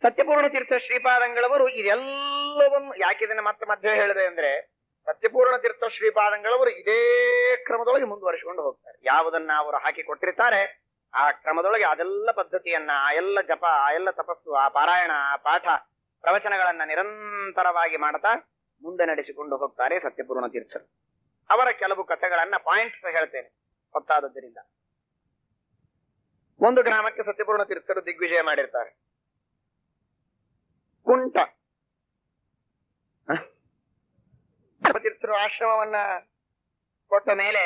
ಸತ್ಯಪೂರ್ಣ ತೀರ್ಥ ಶ್ರೀಪಾದಂಗಳವರು ಇದೆಲ್ಲವನ್ನು ಯಾಕೆ ಇದನ್ನ ಮತ್ತೆ ಮಧ್ಯೆ ಹೇಳಿದೆ ಅಂದ್ರೆ ಸತ್ಯಪೂರ್ಣ ತೀರ್ಥ ಶ್ರೀಪಾದಂಗಳವರು ಇದೇ ಕ್ರಮದೊಳಗೆ ಮುಂದುವರಿಸಿಕೊಂಡು ಹೋಗ್ತಾರೆ ಯಾವುದನ್ನ ಅವರು ಹಾಕಿ ಕೊಟ್ಟಿರ್ತಾರೆ ಆ ಕ್ರಮದೊಳಗೆ ಅದೆಲ್ಲ ಪದ್ಧತಿಯನ್ನ ಆ ಎಲ್ಲ ಜಪ ಆ ಎಲ್ಲ ತಪಸ್ಸು ಆ ಪಾರಾಯಣ ಆ ಪಾಠ ಪ್ರವಚನಗಳನ್ನ ನಿರಂತರವಾಗಿ ಮಾಡ್ತಾ ಮುಂದೆ ನಡೆಸಿಕೊಂಡು ಹೋಗ್ತಾರೆ ಸತ್ಯಪೂರ್ಣ ತೀರ್ಥರು ಅವರ ಕೆಲವು ಕಥೆಗಳನ್ನ ಪಾಯಿಂಟ್ಸ್ ಹೇಳ್ತೇನೆ ಗೊತ್ತಾದದ್ದರಿಂದ ಒಂದು ಗ್ರಾಮಕ್ಕೆ ಸತ್ಯಪೂರ್ಣ ತೀರ್ಥರು ದಿಗ್ವಿಜಯ ಮಾಡಿರ್ತಾರೆ ಕುಂಟ ತೀರ್ಥರು ಆಶ್ರಮವನ್ನ ಕೊಟ್ಟ ಮೇಲೆ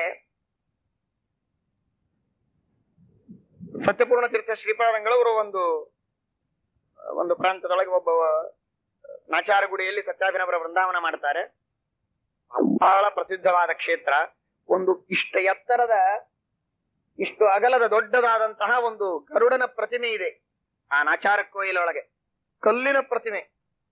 ಸತ್ಯಪೂರ್ಣ ತೀರ್ಥ ಶ್ರೀಪಾದಂಗಳವರು ಒಂದು ಒಂದು ಪ್ರಾಂತದೊಳಗೆ ಒಬ್ಬ ನಾಚಾರ ಗುಡಿಯಲ್ಲಿ ಸತ್ಯಾಭಿನವರ ವೃಂದಾವನ ಮಾಡ್ತಾರೆ ಬಹಳ ಪ್ರಸಿದ್ಧವಾದ ಕ್ಷೇತ್ರ ಒಂದು ಇಷ್ಟ ಎತ್ತರದ ಇಷ್ಟು ಅಗಲದ ದೊಡ್ಡದಾದಂತಹ ಒಂದು ಗರುಡನ ಪ್ರತಿಮೆ ಇದೆ ಆ ನಾಚಾರ ಕೋಯಿಲೊಳಗೆ ಕಲ್ಲಿನ ಪ್ರತಿಮೆ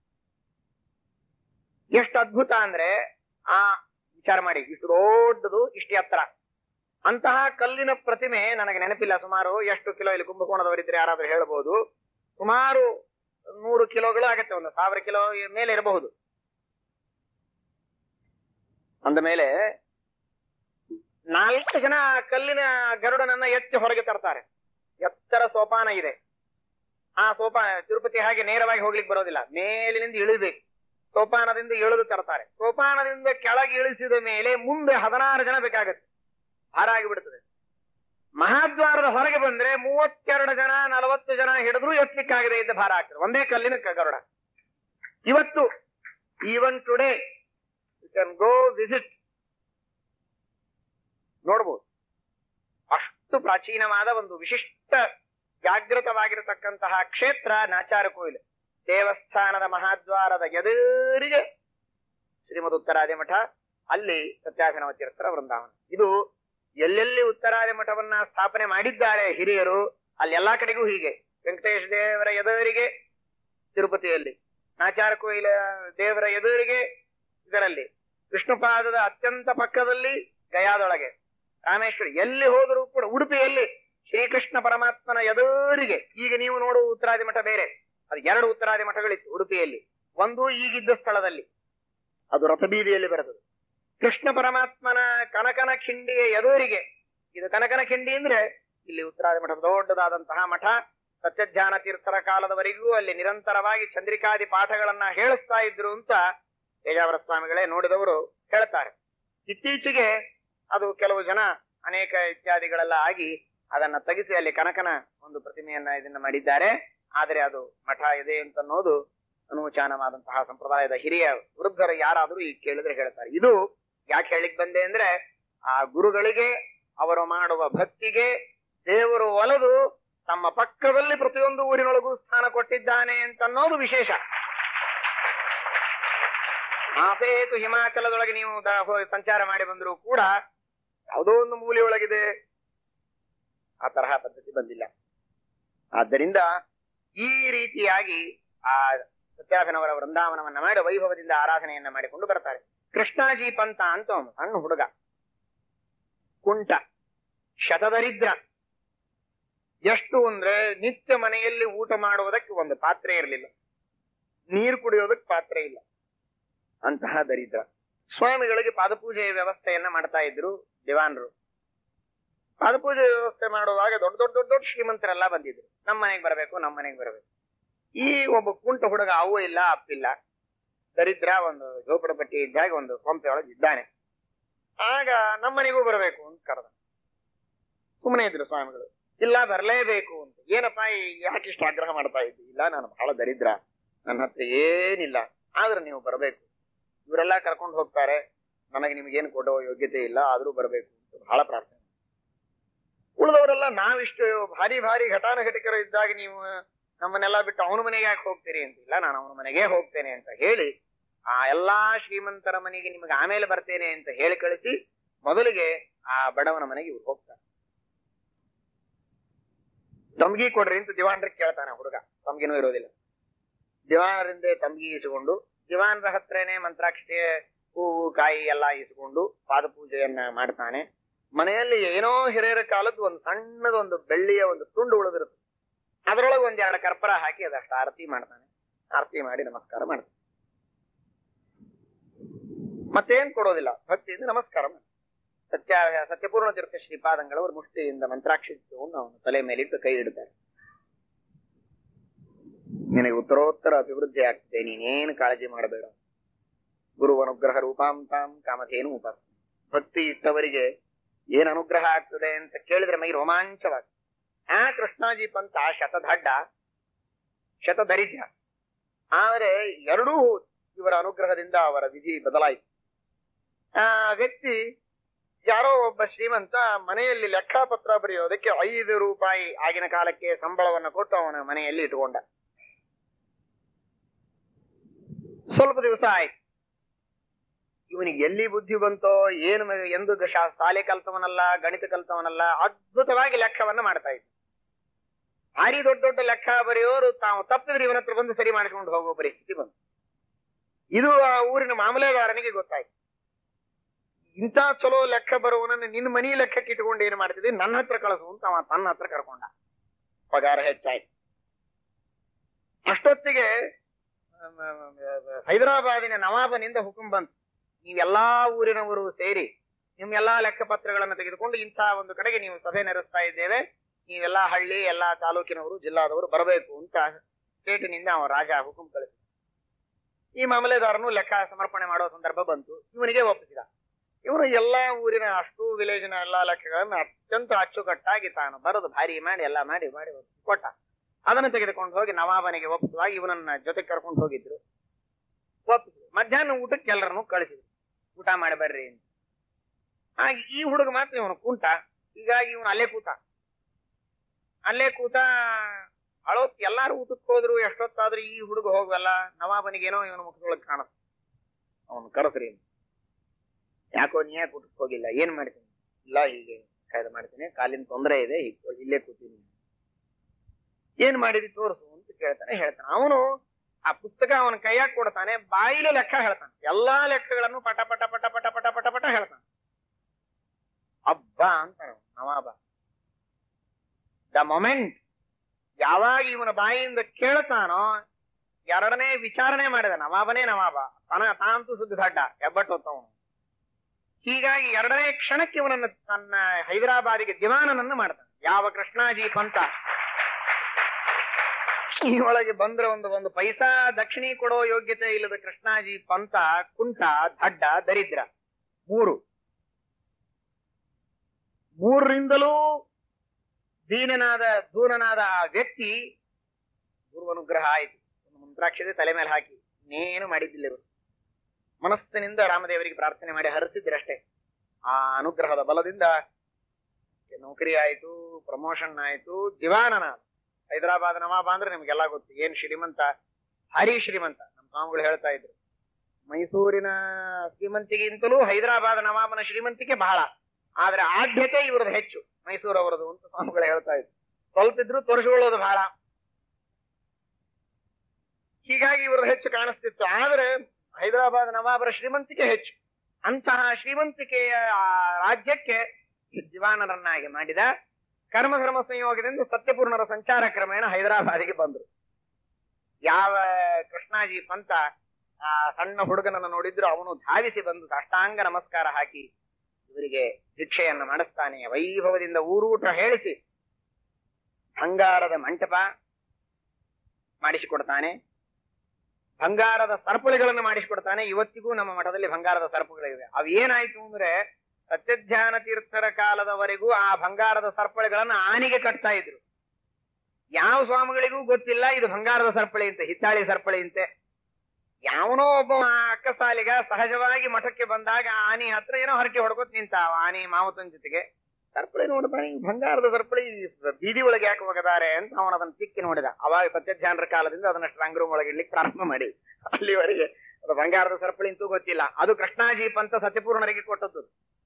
ಎಷ್ಟು ಅದ್ಭುತ ಅಂದ್ರೆ ಆ ವಿಚಾರ ಮಾಡಿ ಇಷ್ಟು ದೊಡ್ಡದು ಇಷ್ಟು ಎತ್ತರ ಅಂತಹ ಕಲ್ಲಿನ ಪ್ರತಿಮೆ ನನಗೆ ನೆನಪಿಲ್ಲ ಸುಮಾರು ಎಷ್ಟು ಕಿಲೋ ಇಲ್ಲಿ ಕುಂಭಕೋಣದವರಿದ್ರೆ ಯಾರಾದ್ರೂ ಹೇಳ್ಬೋದು ಸುಮಾರು ನೂರು ಕಿಲೋಗಳು ಆಗತ್ತೆ ಒಂದು ಸಾವಿರ ಕಿಲೋ ಮೇಲೆ ಇರಬಹುದು ಅಂದ ಮೇಲೆ ನಾಲ್ಕು ಜನ ಆ ಕಲ್ಲಿನ ಗರುಡನನ್ನ ಎತ್ತಿ ಹೊರಗೆ ತರ್ತಾರೆ ಎತ್ತರ ಸೋಪಾನ ಇದೆ ಆ ಸೋಪಾನ ತಿರುಪತಿ ಹಾಗೆ ನೇರವಾಗಿ ಹೋಗ್ಲಿಕ್ಕೆ ಬರೋದಿಲ್ಲ ಮೇಲಿನಿಂದ ಇಳಿಬೇಕು ಸೋಪಾನದಿಂದ ಇಳಿದು ತರ್ತಾರೆ ಸೋಪಾನದಿಂದ ಕೆಳಗೆ ಇಳಿಸಿದ ಮೇಲೆ ಮುಂದೆ ಹದಿನಾರು ಜನ ಬೇಕಾಗತ್ತೆ ಭಾರ ಆಗಿಬಿಡ್ತದೆ ಮಹಾದ್ವಾರದ ಹೊರಗೆ ಬಂದ್ರೆ ಮೂವತ್ತೆರಡು ಜನ ನಲವತ್ತು ಜನ ಹಿಡಿದ್ರು ಎತ್ತಲಿಕ್ಕಾಗದೆ ಇದ್ದ ಭಾರ ಆಗ್ತದೆ ಒಂದೇ ಕಲ್ಲಿನ ಕ- ಗರುಡ ಇವತ್ತು even today you can go visit ನೋಡ್ಬೋದು ಅಷ್ಟು ಪ್ರಾಚೀನವಾದ ಒಂದು ವಿಶಿಷ್ಟ ಜಾಗೃತವಾಗಿರತಕ್ಕಂತಹ ಕ್ಷೇತ್ರ ನಾಚಾರ ಕೋಯಿಲು ದೇವಸ್ಥಾನದ ಮಹಾದ್ವಾರದ ಎದುರಿಗೆ ಶ್ರೀಮದ್ ಉತ್ತರಾದಿ ಮಠ ಅಲ್ಲಿ ಸತ್ಯಾಭಿನವ ತೀರ್ಥರ ವೃಂದಾವನ ಇದು ಎಲ್ಲೆಲ್ಲಿ ಉತ್ತರಾದಿ ಮಠವನ್ನ ಸ್ಥಾಪನೆ ಮಾಡಿದ್ದಾರೆ ಹಿರಿಯರು ಅಲ್ಲಿ ಎಲ್ಲಾ ಕಡೆಗೂ ಹೀಗೆ ವೆಂಕಟೇಶ ದೇವರ ಎದುರಿಗೆ ತಿರುಪತಿಯಲ್ಲಿ ನಾಚಾರ ಕೋಯಿಲ ದೇವರ ಎದುರಿಗೆ ಇದರಲ್ಲಿ ವಿಷ್ಣುಪಾದದ ಅತ್ಯಂತ ಪಕ್ಕದಲ್ಲಿ ಗಯಾದೊಳಗೆ ರಾಮೇಶ್ವರಿ ಎಲ್ಲಿ ಹೋದರೂ ಕೂಡ ಉಡುಪಿಯಲ್ಲಿ ಶ್ರೀಕೃಷ್ಣ ಪರಮಾತ್ಮನ ಎದುರಿಗೆ ಈಗ ನೀವು ನೋಡುವ ಉತ್ತರಾದಿ ಮಠ ಬೇರೆ ಅದು ಎರಡು ಉತ್ತರಾದಿ ಮಠಗಳಿತ್ತು ಉಡುಪಿಯಲ್ಲಿ ಒಂದು ಈಗಿದ್ದ ಸ್ಥಳದಲ್ಲಿ ಅದು ರಥಬೀದಿಯಲ್ಲಿ ಬರುತ್ತದೆ ಕೃಷ್ಣ ಪರಮಾತ್ಮನ ಕನಕನ ಖಿಂಡಿಯ ಎದುರಿಗೆ ಇದು ಕನಕನ ಖಿಂಡಿ ಅಂದ್ರೆ ಇಲ್ಲಿ ಉತ್ತರಾದಿ ಮಠ ದೊಡ್ಡದಾದಂತಹ ಮಠ ಸತ್ಯಧ್ಯಾನ ತೀರ್ಥರ ಕಾಲದವರೆಗೂ ಅಲ್ಲಿ ನಿರಂತರವಾಗಿ ಚಂದ್ರಿಕಾದಿ ಪಾಠಗಳನ್ನ ಹೇಳಿಸ್ತಾ ಇದ್ರು ಅಂತ ತೇಜಾವರ ಸ್ವಾಮಿಗಳೇ ನೋಡಿದವರು ಹೇಳ್ತಾರೆ ಇತ್ತೀಚೆಗೆ ಅದು ಕೆಲವು ಜನ ಅನೇಕ ಇತ್ಯಾದಿಗಳೆಲ್ಲ ಆಗಿ ಅದನ್ನ ತೆಗೆಸಿ ಅಲ್ಲಿ ಕನಕನ ಒಂದು ಪ್ರತಿಮೆಯನ್ನ ಇದನ್ನ ಮಾಡಿದ್ದಾರೆ ಆದರೆ ಅದು ಮಠ ಇದೆ ಅಂತ ಅನ್ನೋದು ಅನುಚಾನವಾದಂತಹ ಸಂಪ್ರದಾಯದ ಹಿರಿಯ ವೃದ್ಧರು ಯಾರಾದರೂ ಈ ಕೇಳಿದ್ರೆ ಹೇಳ್ತಾರೆ ಇದು ಯಾಕೆ ಹೇಳಿಕ್ ಬಂದೆ ಅಂದ್ರೆ ಆ ಗುರುಗಳಿಗೆ ಅವರು ಮಾಡುವ ಭಕ್ತಿಗೆ ದೇವರು ಒಲದು ತಮ್ಮ ಪಕ್ಕದಲ್ಲಿ ಪ್ರತಿಯೊಂದು ಊರಿನೊಳಗೂ ಸ್ಥಾನ ಕೊಟ್ಟಿದ್ದಾನೆ ಅಂತ ಅನ್ನೋದು ವಿಶೇಷ ಆಪೇತು ಹಿಮಾಚಲದೊಳಗೆ ನೀವು ದ- ಹೋ- ಸಂಚಾರ ಮಾಡಿ ಬಂದರೂ ಕೂಡ ಯಾವುದೋ ಒಂದು ಮೂಲೆಯೊಳಗಿದೆ ಆ ತರಹ ಪದ್ಧತಿ ಬಂದಿಲ್ಲ ಆದ್ದರಿಂದ ಈ ರೀತಿಯಾಗಿ ಆ ಸತ್ಯಾಭಿನವರ ವೃಂದಾವನವನ್ನ ಮಾಡಿ ವೈಭವದಿಂದ ಆರಾಧನೆಯನ್ನ ಮಾಡಿಕೊಂಡು ಬರ್ತಾರೆ ಕೃಷ್ಣಾಜಿ ಪಂತ ಅಂತ ಅವನು ಸಣ್ಣ ಹುಡುಗ ಕುಂಟ ಶತದರಿದ್ರ ಎಷ್ಟು ಅಂದ್ರೆ ನಿತ್ಯ ಮನೆಯಲ್ಲಿ ಊಟ ಮಾಡುವುದಕ್ಕೆ ಒಂದು ಪಾತ್ರೆ ಇರಲಿಲ್ಲ ನೀರು ಕುಡಿಯೋದಕ್ಕೆ ಪಾತ್ರೆ ಇಲ್ಲ ಅಂತಹ ದರಿದ್ರ ಸ್ವಾಮಿಗಳಿಗೆ ಪಾದಪೂಜೆಯ ವ್ಯವಸ್ಥೆಯನ್ನ ಮಾಡ್ತಾ ಇದ್ರು ದಿವಾನರು ಪಾದಪೂಜೆ ವ್ಯವಸ್ಥೆ ಮಾಡುವಾಗ ದೊಡ್ಡ ದೊಡ್ಡ ದೊಡ್ಡ ದೊಡ್ಡ ಶ್ರೀಮಂತರೆಲ್ಲ ಬಂದಿದ್ರು ನಮ್ಮ ಮನೆಗೆ ಬರಬೇಕು ನಮ್ಮ ಮನೆಗೆ ಬರಬೇಕು ಈ ಒಬ್ಬ ಕುಂಟ ಹುಡುಗ ಅವು ಇಲ್ಲ ಅಪ್ಪಿಲ್ಲ ದರಿದ್ರ ಒಂದು ಝೋಪಡಪಟ್ಟಿ ಇದ್ದಾಗ ಒಂದು ಕೊಂಪೆ ಒಳಗೆ ಇದ್ದಾನೆ ಆಗ ನಮ್ಮ ಮನೆಗೂ ಬರಬೇಕು ಅಂತ ಕರೆದ ಸುಮ್ಮನೆ ಇದ್ರು ಸ್ವಾಮಿಗಳು ಇಲ್ಲ ಬರಲೇಬೇಕು ಅಂತ ಏನಪ್ಪ ಈ ಯಾಕೆ ಇಷ್ಟು ಆಗ್ರಹ ಮಾಡ್ತಾ ಇದ್ದಿ ಇಲ್ಲ ನಾನು ಬಹಳ ದರಿದ್ರ ನನ್ನ ಹತ್ರ ಏನಿಲ್ಲ ಆದ್ರೆ ನೀವು ಬರಬೇಕು ಇವರೆಲ್ಲ ಕರ್ಕೊಂಡು ಹೋಗ್ತಾರೆ ನನಗೆ ನಿಮಗೇನು ಕೊಡೋ ಯೋಗ್ಯತೆ ಇಲ್ಲ ಆದ್ರೂ ಬರಬೇಕು ಅಂತ ಬಹಳ ಪ್ರಾರ್ಥನೆ ಉಳಿದವರೆಲ್ಲ ನಾವಿಷ್ಟು ಭಾರಿ ಭಾರಿ ಘಟಾನುಘಟಿಕರು ಇದ್ದಾಗ ನೀವು ನಮ್ಮನ್ನೆಲ್ಲ ಬಿಟ್ಟು ಅವನ ಮನೆಗೆ ಯಾಕೆ ಹೋಗ್ತೀರಿ ಅಂತ ಇಲ್ಲ ನಾನು ಅವನ ಮನೆಗೆ ಹೋಗ್ತೇನೆ ಅಂತ ಹೇಳಿ ಆ ಎಲ್ಲಾ ಶ್ರೀಮಂತರ ಮನೆಗೆ ನಿಮಗೆ ಆಮೇಲೆ ಬರ್ತೇನೆ ಅಂತ ಹೇಳಿ ಕಳಿಸಿ ಮೊದಲಿಗೆ ಆ ಬಡವನ ಮನೆಗೆ ಇವ್ರು ಹೋಗ್ತಾರೆ ತಮ್ಗಿ ಕೊಡ್ರಿ ಅಂತ ದಿವಾನ್ರಿಗೆ ಕೇಳ್ತಾನೆ ಹುಡುಗ ತಮ್ಗಿನೂ ಇರೋದಿಲ್ಲ ದಿವಾನರಿಂದ ತಮ್ಗಿ ಇಸ್ಕೊಂಡು ದಿವಾನರ ಹತ್ರನೇ ಮಂತ್ರಾಕ್ಷತೆ ಹೂವು ಕಾಯಿ ಎಲ್ಲ ಇಸ್ಕೊಂಡು ಪಾದಪೂಜೆಯನ್ನ ಮಾಡ್ತಾನೆ ಮನೆಯಲ್ಲಿ ಏನೋ ಹಿರಿಯರ ಕಾಲದ್ದು ಒಂದು ಸಣ್ಣದ ಒಂದು ಬೆಳ್ಳಿಯ ಒಂದು ತುಂಡು ಉಳಿದಿರುತ್ತೆ ಅದರೊಳಗೆ ಒಂದೆರಡು ಕರ್ಪೂರ ಹಾಕಿ ಅದಷ್ಟು ಆರತಿ ಮಾಡ್ತಾನೆ ಆರತಿ ಮಾಡಿ ನಮಸ್ಕಾರ ಮಾಡ್ತಾನೆ ಮತ್ತೇನ್ ಕೊಡೋದಿಲ್ಲ ಭಕ್ತಿಯಿಂದ ನಮಸ್ಕಾರ ಮಾಡ್ತಾನೆ ಸತ್ಯ ಸತ್ಯಪೂರ್ಣ ತೀರ್ಥ ಶ್ರೀಪಾದಂಗಳವರು ಮುಷ್ಟಿಯಿಂದ ಮಂತ್ರಾಕ್ಷಿತ್ವವನ್ನು ಅವನ ತಲೆ ಮೇಲಿಟ್ಟು ಕೈ ಇಡ್ತಾರೆ ನಿನಗೆ ಉತ್ತರೋತ್ತರ ಅಭಿವೃದ್ಧಿ ಆಗ್ತದೆ ನೀನೇನು ಕಾಳಜಿ ಮಾಡಬೇಡ ಗುರು ಅನುಗ್ರಹ ರೂಪಾಂತಾಂ ಕಾಮಧೇನು ಉಪ ಭಕ್ತಿ ಇಟ್ಟವರಿಗೆ ಏನ್ ಅನುಗ್ರಹ ಆಗ್ತದೆ ಅಂತ ಕೇಳಿದ್ರೆ ಮೈ ರೋಮಾಂಚವಾಗ್ತದೆ ಆ ಕೃಷ್ಣಾಜಿ ಪಂತ ಶತದಡ್ಡ ಶತಧರಿದ್ಯ ಆದರೆ ಎರಡೂ ಇವರ ಅನುಗ್ರಹದಿಂದ ಅವರ ವಿಧಿ ಬದಲಾಯಿತು ಆ ವ್ಯಕ್ತಿ ಯಾರೋ ಒಬ್ಬ ಶ್ರೀಮಂತ ಮನೆಯಲ್ಲಿ ಲೆಕ್ಕಾಪತ್ರ ಬರೆಯೋದಕ್ಕೆ ಐದು ರೂಪಾಯಿ ಆಗಿನ ಕಾಲಕ್ಕೆ ಸಂಬಳವನ್ನು ಕೊಟ್ಟು ಅವನ ಮನೆಯಲ್ಲಿ ಇಟ್ಕೊಂಡ ಸ್ವಲ್ಪ ದಿವಸ ಆಯ್ತು ಇವನಿಗೆ ಎಲ್ಲಿ ಬುದ್ಧಿ ಬಂತೋ ಏನು ಮ- ಎಂದು ಶಾ- ಶಾಲೆ ಕಲ್ತವನಲ್ಲ ಗಣಿತ ಕಲ್ತವನಲ್ಲ ಅದ್ಭುತವಾಗಿ ಲೆಕ್ಕವನ್ನ ಮಾಡ್ತಾ ಇದ್ದ ಭಾರಿ ದೊಡ್ಡ ದೊಡ್ಡ ಲೆಕ್ಕ ಬರೆಯೋರು ತಾವು ತಪ್ಪಿದ್ರೆ ಇವನ ಹತ್ರ ಬಂದು ಸರಿ ಮಾಡಿಕೊಂಡು ಹೋಗುವ ಪರಿಸ್ಥಿತಿ ಬಂತು ಇದು ಆ ಊರಿನ ಮಾಮಲೆದಾರನಿಗೆ ಗೊತ್ತಾಯ್ತು ಇಂಥ ಚಲೋ ಲೆಕ್ಕ ಬರುವವನನ್ನು ನಿನ್ನ ಮನಿ ಲೆಕ್ಕಕ್ಕೆ ಇಟ್ಕೊಂಡು ಏನ್ ಮಾಡ್ತಿದ್ವಿ ನನ್ನ ಹತ್ರ ಕಳಿಸು ಅಂತ ಅವ ತನ್ನ ಹತ್ರ ಕರ್ಕೊಂಡ ಪಗಾರ ಹೆಚ್ಚಾಯ್ತು ಅಷ್ಟೊತ್ತಿಗೆ ಅಮ್, ಅಮ್, ಅಮ್, ಹೈದರಾಬಾದಿನ ನವಾಬನಿಂದ ಹುಕುಂ ಬಂತು ನೀವೆಲ್ಲಾ ಊರಿನವರು ಸೇರಿ ನಿಮ್ ಎಲ್ಲಾ ಲೆಕ್ಕಪತ್ರಗಳನ್ನು ತೆಗೆದುಕೊಂಡು ಇಂಥ ಒಂದು ಕಡೆಗೆ ನೀವು ಸಭೆ ನಡೆಸ್ತಾ ಇದ್ದೇವೆ ನೀವೆಲ್ಲಾ ಹಳ್ಳಿ ಎಲ್ಲಾ ತಾಲೂಕಿನವರು ಜಿಲ್ಲಾದವರು ಬರಬೇಕು ಅಂತ ಸ್ಟೇಟಿನಿಂದ ಅವ ರಾಜ ಹುಕುಂ ಕಳಿಸಿದ ಈ ಮಾಮಲೆದಾರನು ಲೆಕ್ಕ ಸಮರ್ಪಣೆ ಮಾಡುವ ಸಂದರ್ಭ ಬಂತು ಇವನಿಗೆ ಒಪ್ಪಿಸಿದ ಇವನು ಎಲ್ಲಾ ಊರಿನ ಅಷ್ಟು ವಿಲೇಜಿನ ಎಲ್ಲಾ ಲೆಕ್ಕಗಳನ್ನು ಅತ್ಯಂತ ಅಚ್ಚುಕಟ್ಟಾಗಿ ತಾನು ಬರೆದು ಭಾರಿ ಮಾಡಿ ಎಲ್ಲಾ ಮಾಡಿ ಮಾಡಿ ಕೊಟ್ಟ ಅದನ್ನು ತೆಗೆದುಕೊಂಡು ಹೋಗಿ ನವಾಬನಿಗೆ ಒಪ್ಪಿಸುವಾಗ ಇವನನ್ನ ಜೊತೆ ಕರ್ಕೊಂಡು ಹೋಗಿದ್ರು ಒಪ್ಪಿಸಿದ್ರು ಮಧ್ಯಾಹ್ನ ಊಟಕ್ಕೆ ಎಲ್ಲರನ್ನು ಕಳಿಸಿದ್ರು ಊಟ ಮಾಡಿ ಬರ್ರಿ ಅಂತ ಹಾಗೆ ಈ ಹುಡುಗ ಮಾತ್ರ ಇವನು ಕುಂಟ ಹೀಗಾಗಿ ಇವನು ಅಲ್ಲೇ ಕೂತ ಅಲ್ಲೇ ಕೂತ ಅಳೋತ್ ಎಲ್ಲಾರು ಊಟಕ್ಕೆ ಹೋದ್ರು ಎಷ್ಟೊತ್ತಾದ್ರೂ ಈ ಹುಡುಗ ಹೋಗಲ್ಲ ನವಾಬನಿಗೇನೋ ಇವನು ಮುಖದೊಳಗೆ ಕಾಣುತ್ತೆ ಅವನು ಕರೆಸ್ರಿ ಯಾಕೋ ನೀ ಯಾಕೆ ಊಟಕ್ಕೆ ಹೋಗಿಲ್ಲ ಏನ್ ಮಾಡ್ತೀನಿ ಇಲ್ಲ ಹೀಗೆ ಕಾಯ್ದೆ ಮಾಡ್ತೀನಿ ಕಾಲಿನ ತೊಂದರೆ ಇದೆ ಹೀಗೆ ಇಲ್ಲೇ ಕೂತೀನಿ ಏನ್ ಮಾಡಿದಿ ತೋರಿಸು ಅಂತ ಕೇಳ್ತಾನೆ ಹೇಳ್ತಾನೆ ಅವನು ಆ ಪುಸ್ತಕ ಅವನ ಕೈಯಾಗ ಕೊಡ್ತಾನೆ ಬಾಯಿಲೆ ಲೆಕ್ಕ ಹೇಳ್ತಾನೆ ಎಲ್ಲಾ ಲೆಕ್ಕಗಳನ್ನು ಪಟ ಪಟ ಪಟ ಪಟ ಪಟ ಪಟ ಪಟ ಹೇಳ್ತಾನೆ ಅಬ್ಬಾ ಅಂತಾನ ಅವ್ನು, ನವಾಬ ದ ಮೊಮೆಂಟ್ ಯಾವಾಗ ಇವನ ಬಾಯಿಯಿಂದ ಕೇಳ್ತಾನೋ ಎರಡನೇ ವಿಚಾರಣೆ ಮಾಡಿದ ನವಾಬನೇ ನವಾಬ ತನ ತಾಂತೂ ಸುದ್ದಿ ದಡ್ಡ ಹೆಬ್ಬಟ್ಟು ಹೊತ್ತವನು ಹೀಗಾಗಿ ಎರಡನೇ ಕ್ಷಣಕ್ಕೆ ಇವನನ್ನು ತನ್ನ ಹೈದರಾಬಾದಿಗೆ ದಿವಾನನನ್ನು ಮಾಡ್ತಾನೆ ಯಾವ ಕೃಷ್ಣಾಜಿ ಪಂತ ಈ ಒಳಗೆ ಬಂದ್ರೆ ಒಂದು ಒಂದು ಪೈಸಾ ದಕ್ಷಿಣಿ ಕೊಡೋ ಯೋಗ್ಯತೆ ಇಲ್ಲದ ಕೃಷ್ಣಾಜಿ ಪಂತ ಕುಂಟ ದಡ್ಡ ದರಿದ್ರ ಮೂರು ಮೂರರಿಂದಲೂ ದೀನನಾದ ದೂರನಾದ ಆ ವ್ಯಕ್ತಿ ಗುರು ಅನುಗ್ರಹ ಆಯಿತು ಒಂದು ಮಂತ್ರಾಕ್ಷತೆ ತಲೆ ಮೇಲೆ ಹಾಕಿ ಇನ್ನೇನು ಮಾಡಿದ್ದಿಲ್ಲ ಇವರು ಮನಸ್ಸಿನಿಂದ ರಾಮದೇವರಿಗೆ ಪ್ರಾರ್ಥನೆ ಮಾಡಿ ಹರಿಸಿದ್ರಷ್ಟೇ ಆ ಅನುಗ್ರಹದ ಬಲದಿಂದ ನೌಕರಿ ಆಯ್ತು ಪ್ರಮೋಷನ್ ಆಯ್ತು ದಿವಾನನ ಹೈದರಾಬಾದ್ ನವಾಬ ಅಂದ್ರೆ ನಿಮ್ಗೆಲ್ಲ ಗೊತ್ತು ಏನ್ ಶ್ರೀಮಂತ ಭಾರಿ ಶ್ರೀಮಂತ ನಮ್ಮ ಸ್ವಾಮಿಗಳು ಹೇಳ್ತಾ ಇದ್ರು ಮೈಸೂರಿನ ಶ್ರೀಮಂತಿಗಿಂತಲೂ ಹೈದರಾಬಾದ್ ನವಾಬನ ಶ್ರೀಮಂತಿಕೆ ಬಹಳ ಆದ್ರೆ ಆದ್ಯತೆ ಇವ್ರದ್ದು ಹೆಚ್ಚು ಮೈಸೂರವರದು ಅಂತ ಸ್ವಾಮಿಗಳು ಹೇಳ್ತಾ ಇದ್ರು ಸ್ವಲ್ಪ ಇದ್ರು ತೋರಿಸಿಕೊಳ್ಳೋದು ಬಹಳ ಹೀಗಾಗಿ ಇವ್ರದ್ದು ಹೆಚ್ಚು ಕಾಣಿಸ್ತಿತ್ತು ಆದ್ರೆ ಹೈದರಾಬಾದ್ ನವಾಬರ ಶ್ರೀಮಂತಿಕೆ ಹೆಚ್ಚು ಅಂತಹ ಶ್ರೀಮಂತಿಕೆಯ ಆ ರಾಜ್ಯಕ್ಕೆ ದಿವಾನರನ್ನಾಗಿ ಮಾಡಿದ ಕರ್ಮಧರ್ಮ ಸಂಯೋಗದಿಂದ ಸತ್ಯಪೂರ್ಣರ ಸಂಚಾರ ಕ್ರಮೇಣ ಹೈದರಾಬಾದಿಗೆ ಬಂದ್ರು ಯಾವ ಕೃಷ್ಣಾಜಿ ಪಂತ ಆ ಸಣ್ಣ ಹುಡುಗನನ್ನು ನೋಡಿದ್ರು ಅವನು ಧಾವಿಸಿ ಬಂದು ಸಾಷ್ಟಾಂಗ ನಮಸ್ಕಾರ ಹಾಕಿ ಇವರಿಗೆ ಭಿಕ್ಷೆಯನ್ನು ಮಾಡಿಸ್ತಾನೆ ವೈಭವದಿಂದ ಊರೂಟ ಹೇಳಿಸಿ ಬಂಗಾರದ ಮಂಟಪ ಮಾಡಿಸಿಕೊಡ್ತಾನೆ ಬಂಗಾರದ ಸರಪಳಿಗಳನ್ನು ಮಾಡಿಸಿಕೊಡ್ತಾನೆ ಇವತ್ತಿಗೂ ನಮ್ಮ ಮಠದಲ್ಲಿ ಬಂಗಾರದ ಸರಪುಗಳಿವೆ ಅವು ಏನಾಯ್ತು ಅಂದ್ರೆ ಸತ್ಯಧ್ಯಾನ ತೀರ್ಥರ ಕಾಲದವರೆಗೂ ಆ ಬಂಗಾರದ ಸರಪಳಿಗಳನ್ನ ಆನಿಗೆ ಕಟ್ತಾ ಇದ್ರು ಯಾವ ಸ್ವಾಮಿಗಳಿಗೂ ಗೊತ್ತಿಲ್ಲ ಇದು ಬಂಗಾರದ ಸರಪಳಿ ಅಂತ ಹಿತ್ತಾಳಿ ಸರಪಳಿ ಅಂತೆ ಯಾವನೋ ಒಬ್ಬ ಅಕ್ಕಸಾಲಿಗ ಸಹಜವಾಗಿ ಮಠಕ್ಕೆ ಬಂದಾಗ ಆ ಆನಿ ಹತ್ರ ಏನೋ ಹರಕೆ ಹೊಡ್ಕೊತ್ ನಿಂತ ಆ ಆನಿ ಮಾವತನ ಜೊತೆಗೆ ಸರಪಳಿ ನೋಡ್ತಾನೆ ಈ ಬಂಗಾರದ ಸರಪಳಿ ಬೀದಿ ಒಳಗೆ ಯಾಕೆ ಹೋಗದಾರೆ ಅಂತ ಅವನ ಅದನ್ನ ತಿಕ್ಕಿ ನೋಡಿದ ಅವಾಗ ಸತ್ಯಧ್ಯಾನರ ಕಾಲದಿಂದ ಅದನ್ನ ಸ್ಟ್ರಾಂಗ್ ರೂಮ್ ಒಳಗೆ ಇಡ್ಲಿಕ್ಕೆ ಪ್ರಾರಂಭ ಮಾಡಿ ಅಲ್ಲಿವರೆಗೆ ಅದು ಬಂಗಾರದ ಸರಪಳಿ ಅಂತೂ ಗೊತ್ತಿಲ್ಲ ಅದು ಕೃಷ್ಣಾಜಿ ಪಂತ ಸತ್ಯಪೂರ್ಣರಿಗೆ ಕೊಟ್ಟದ್ದು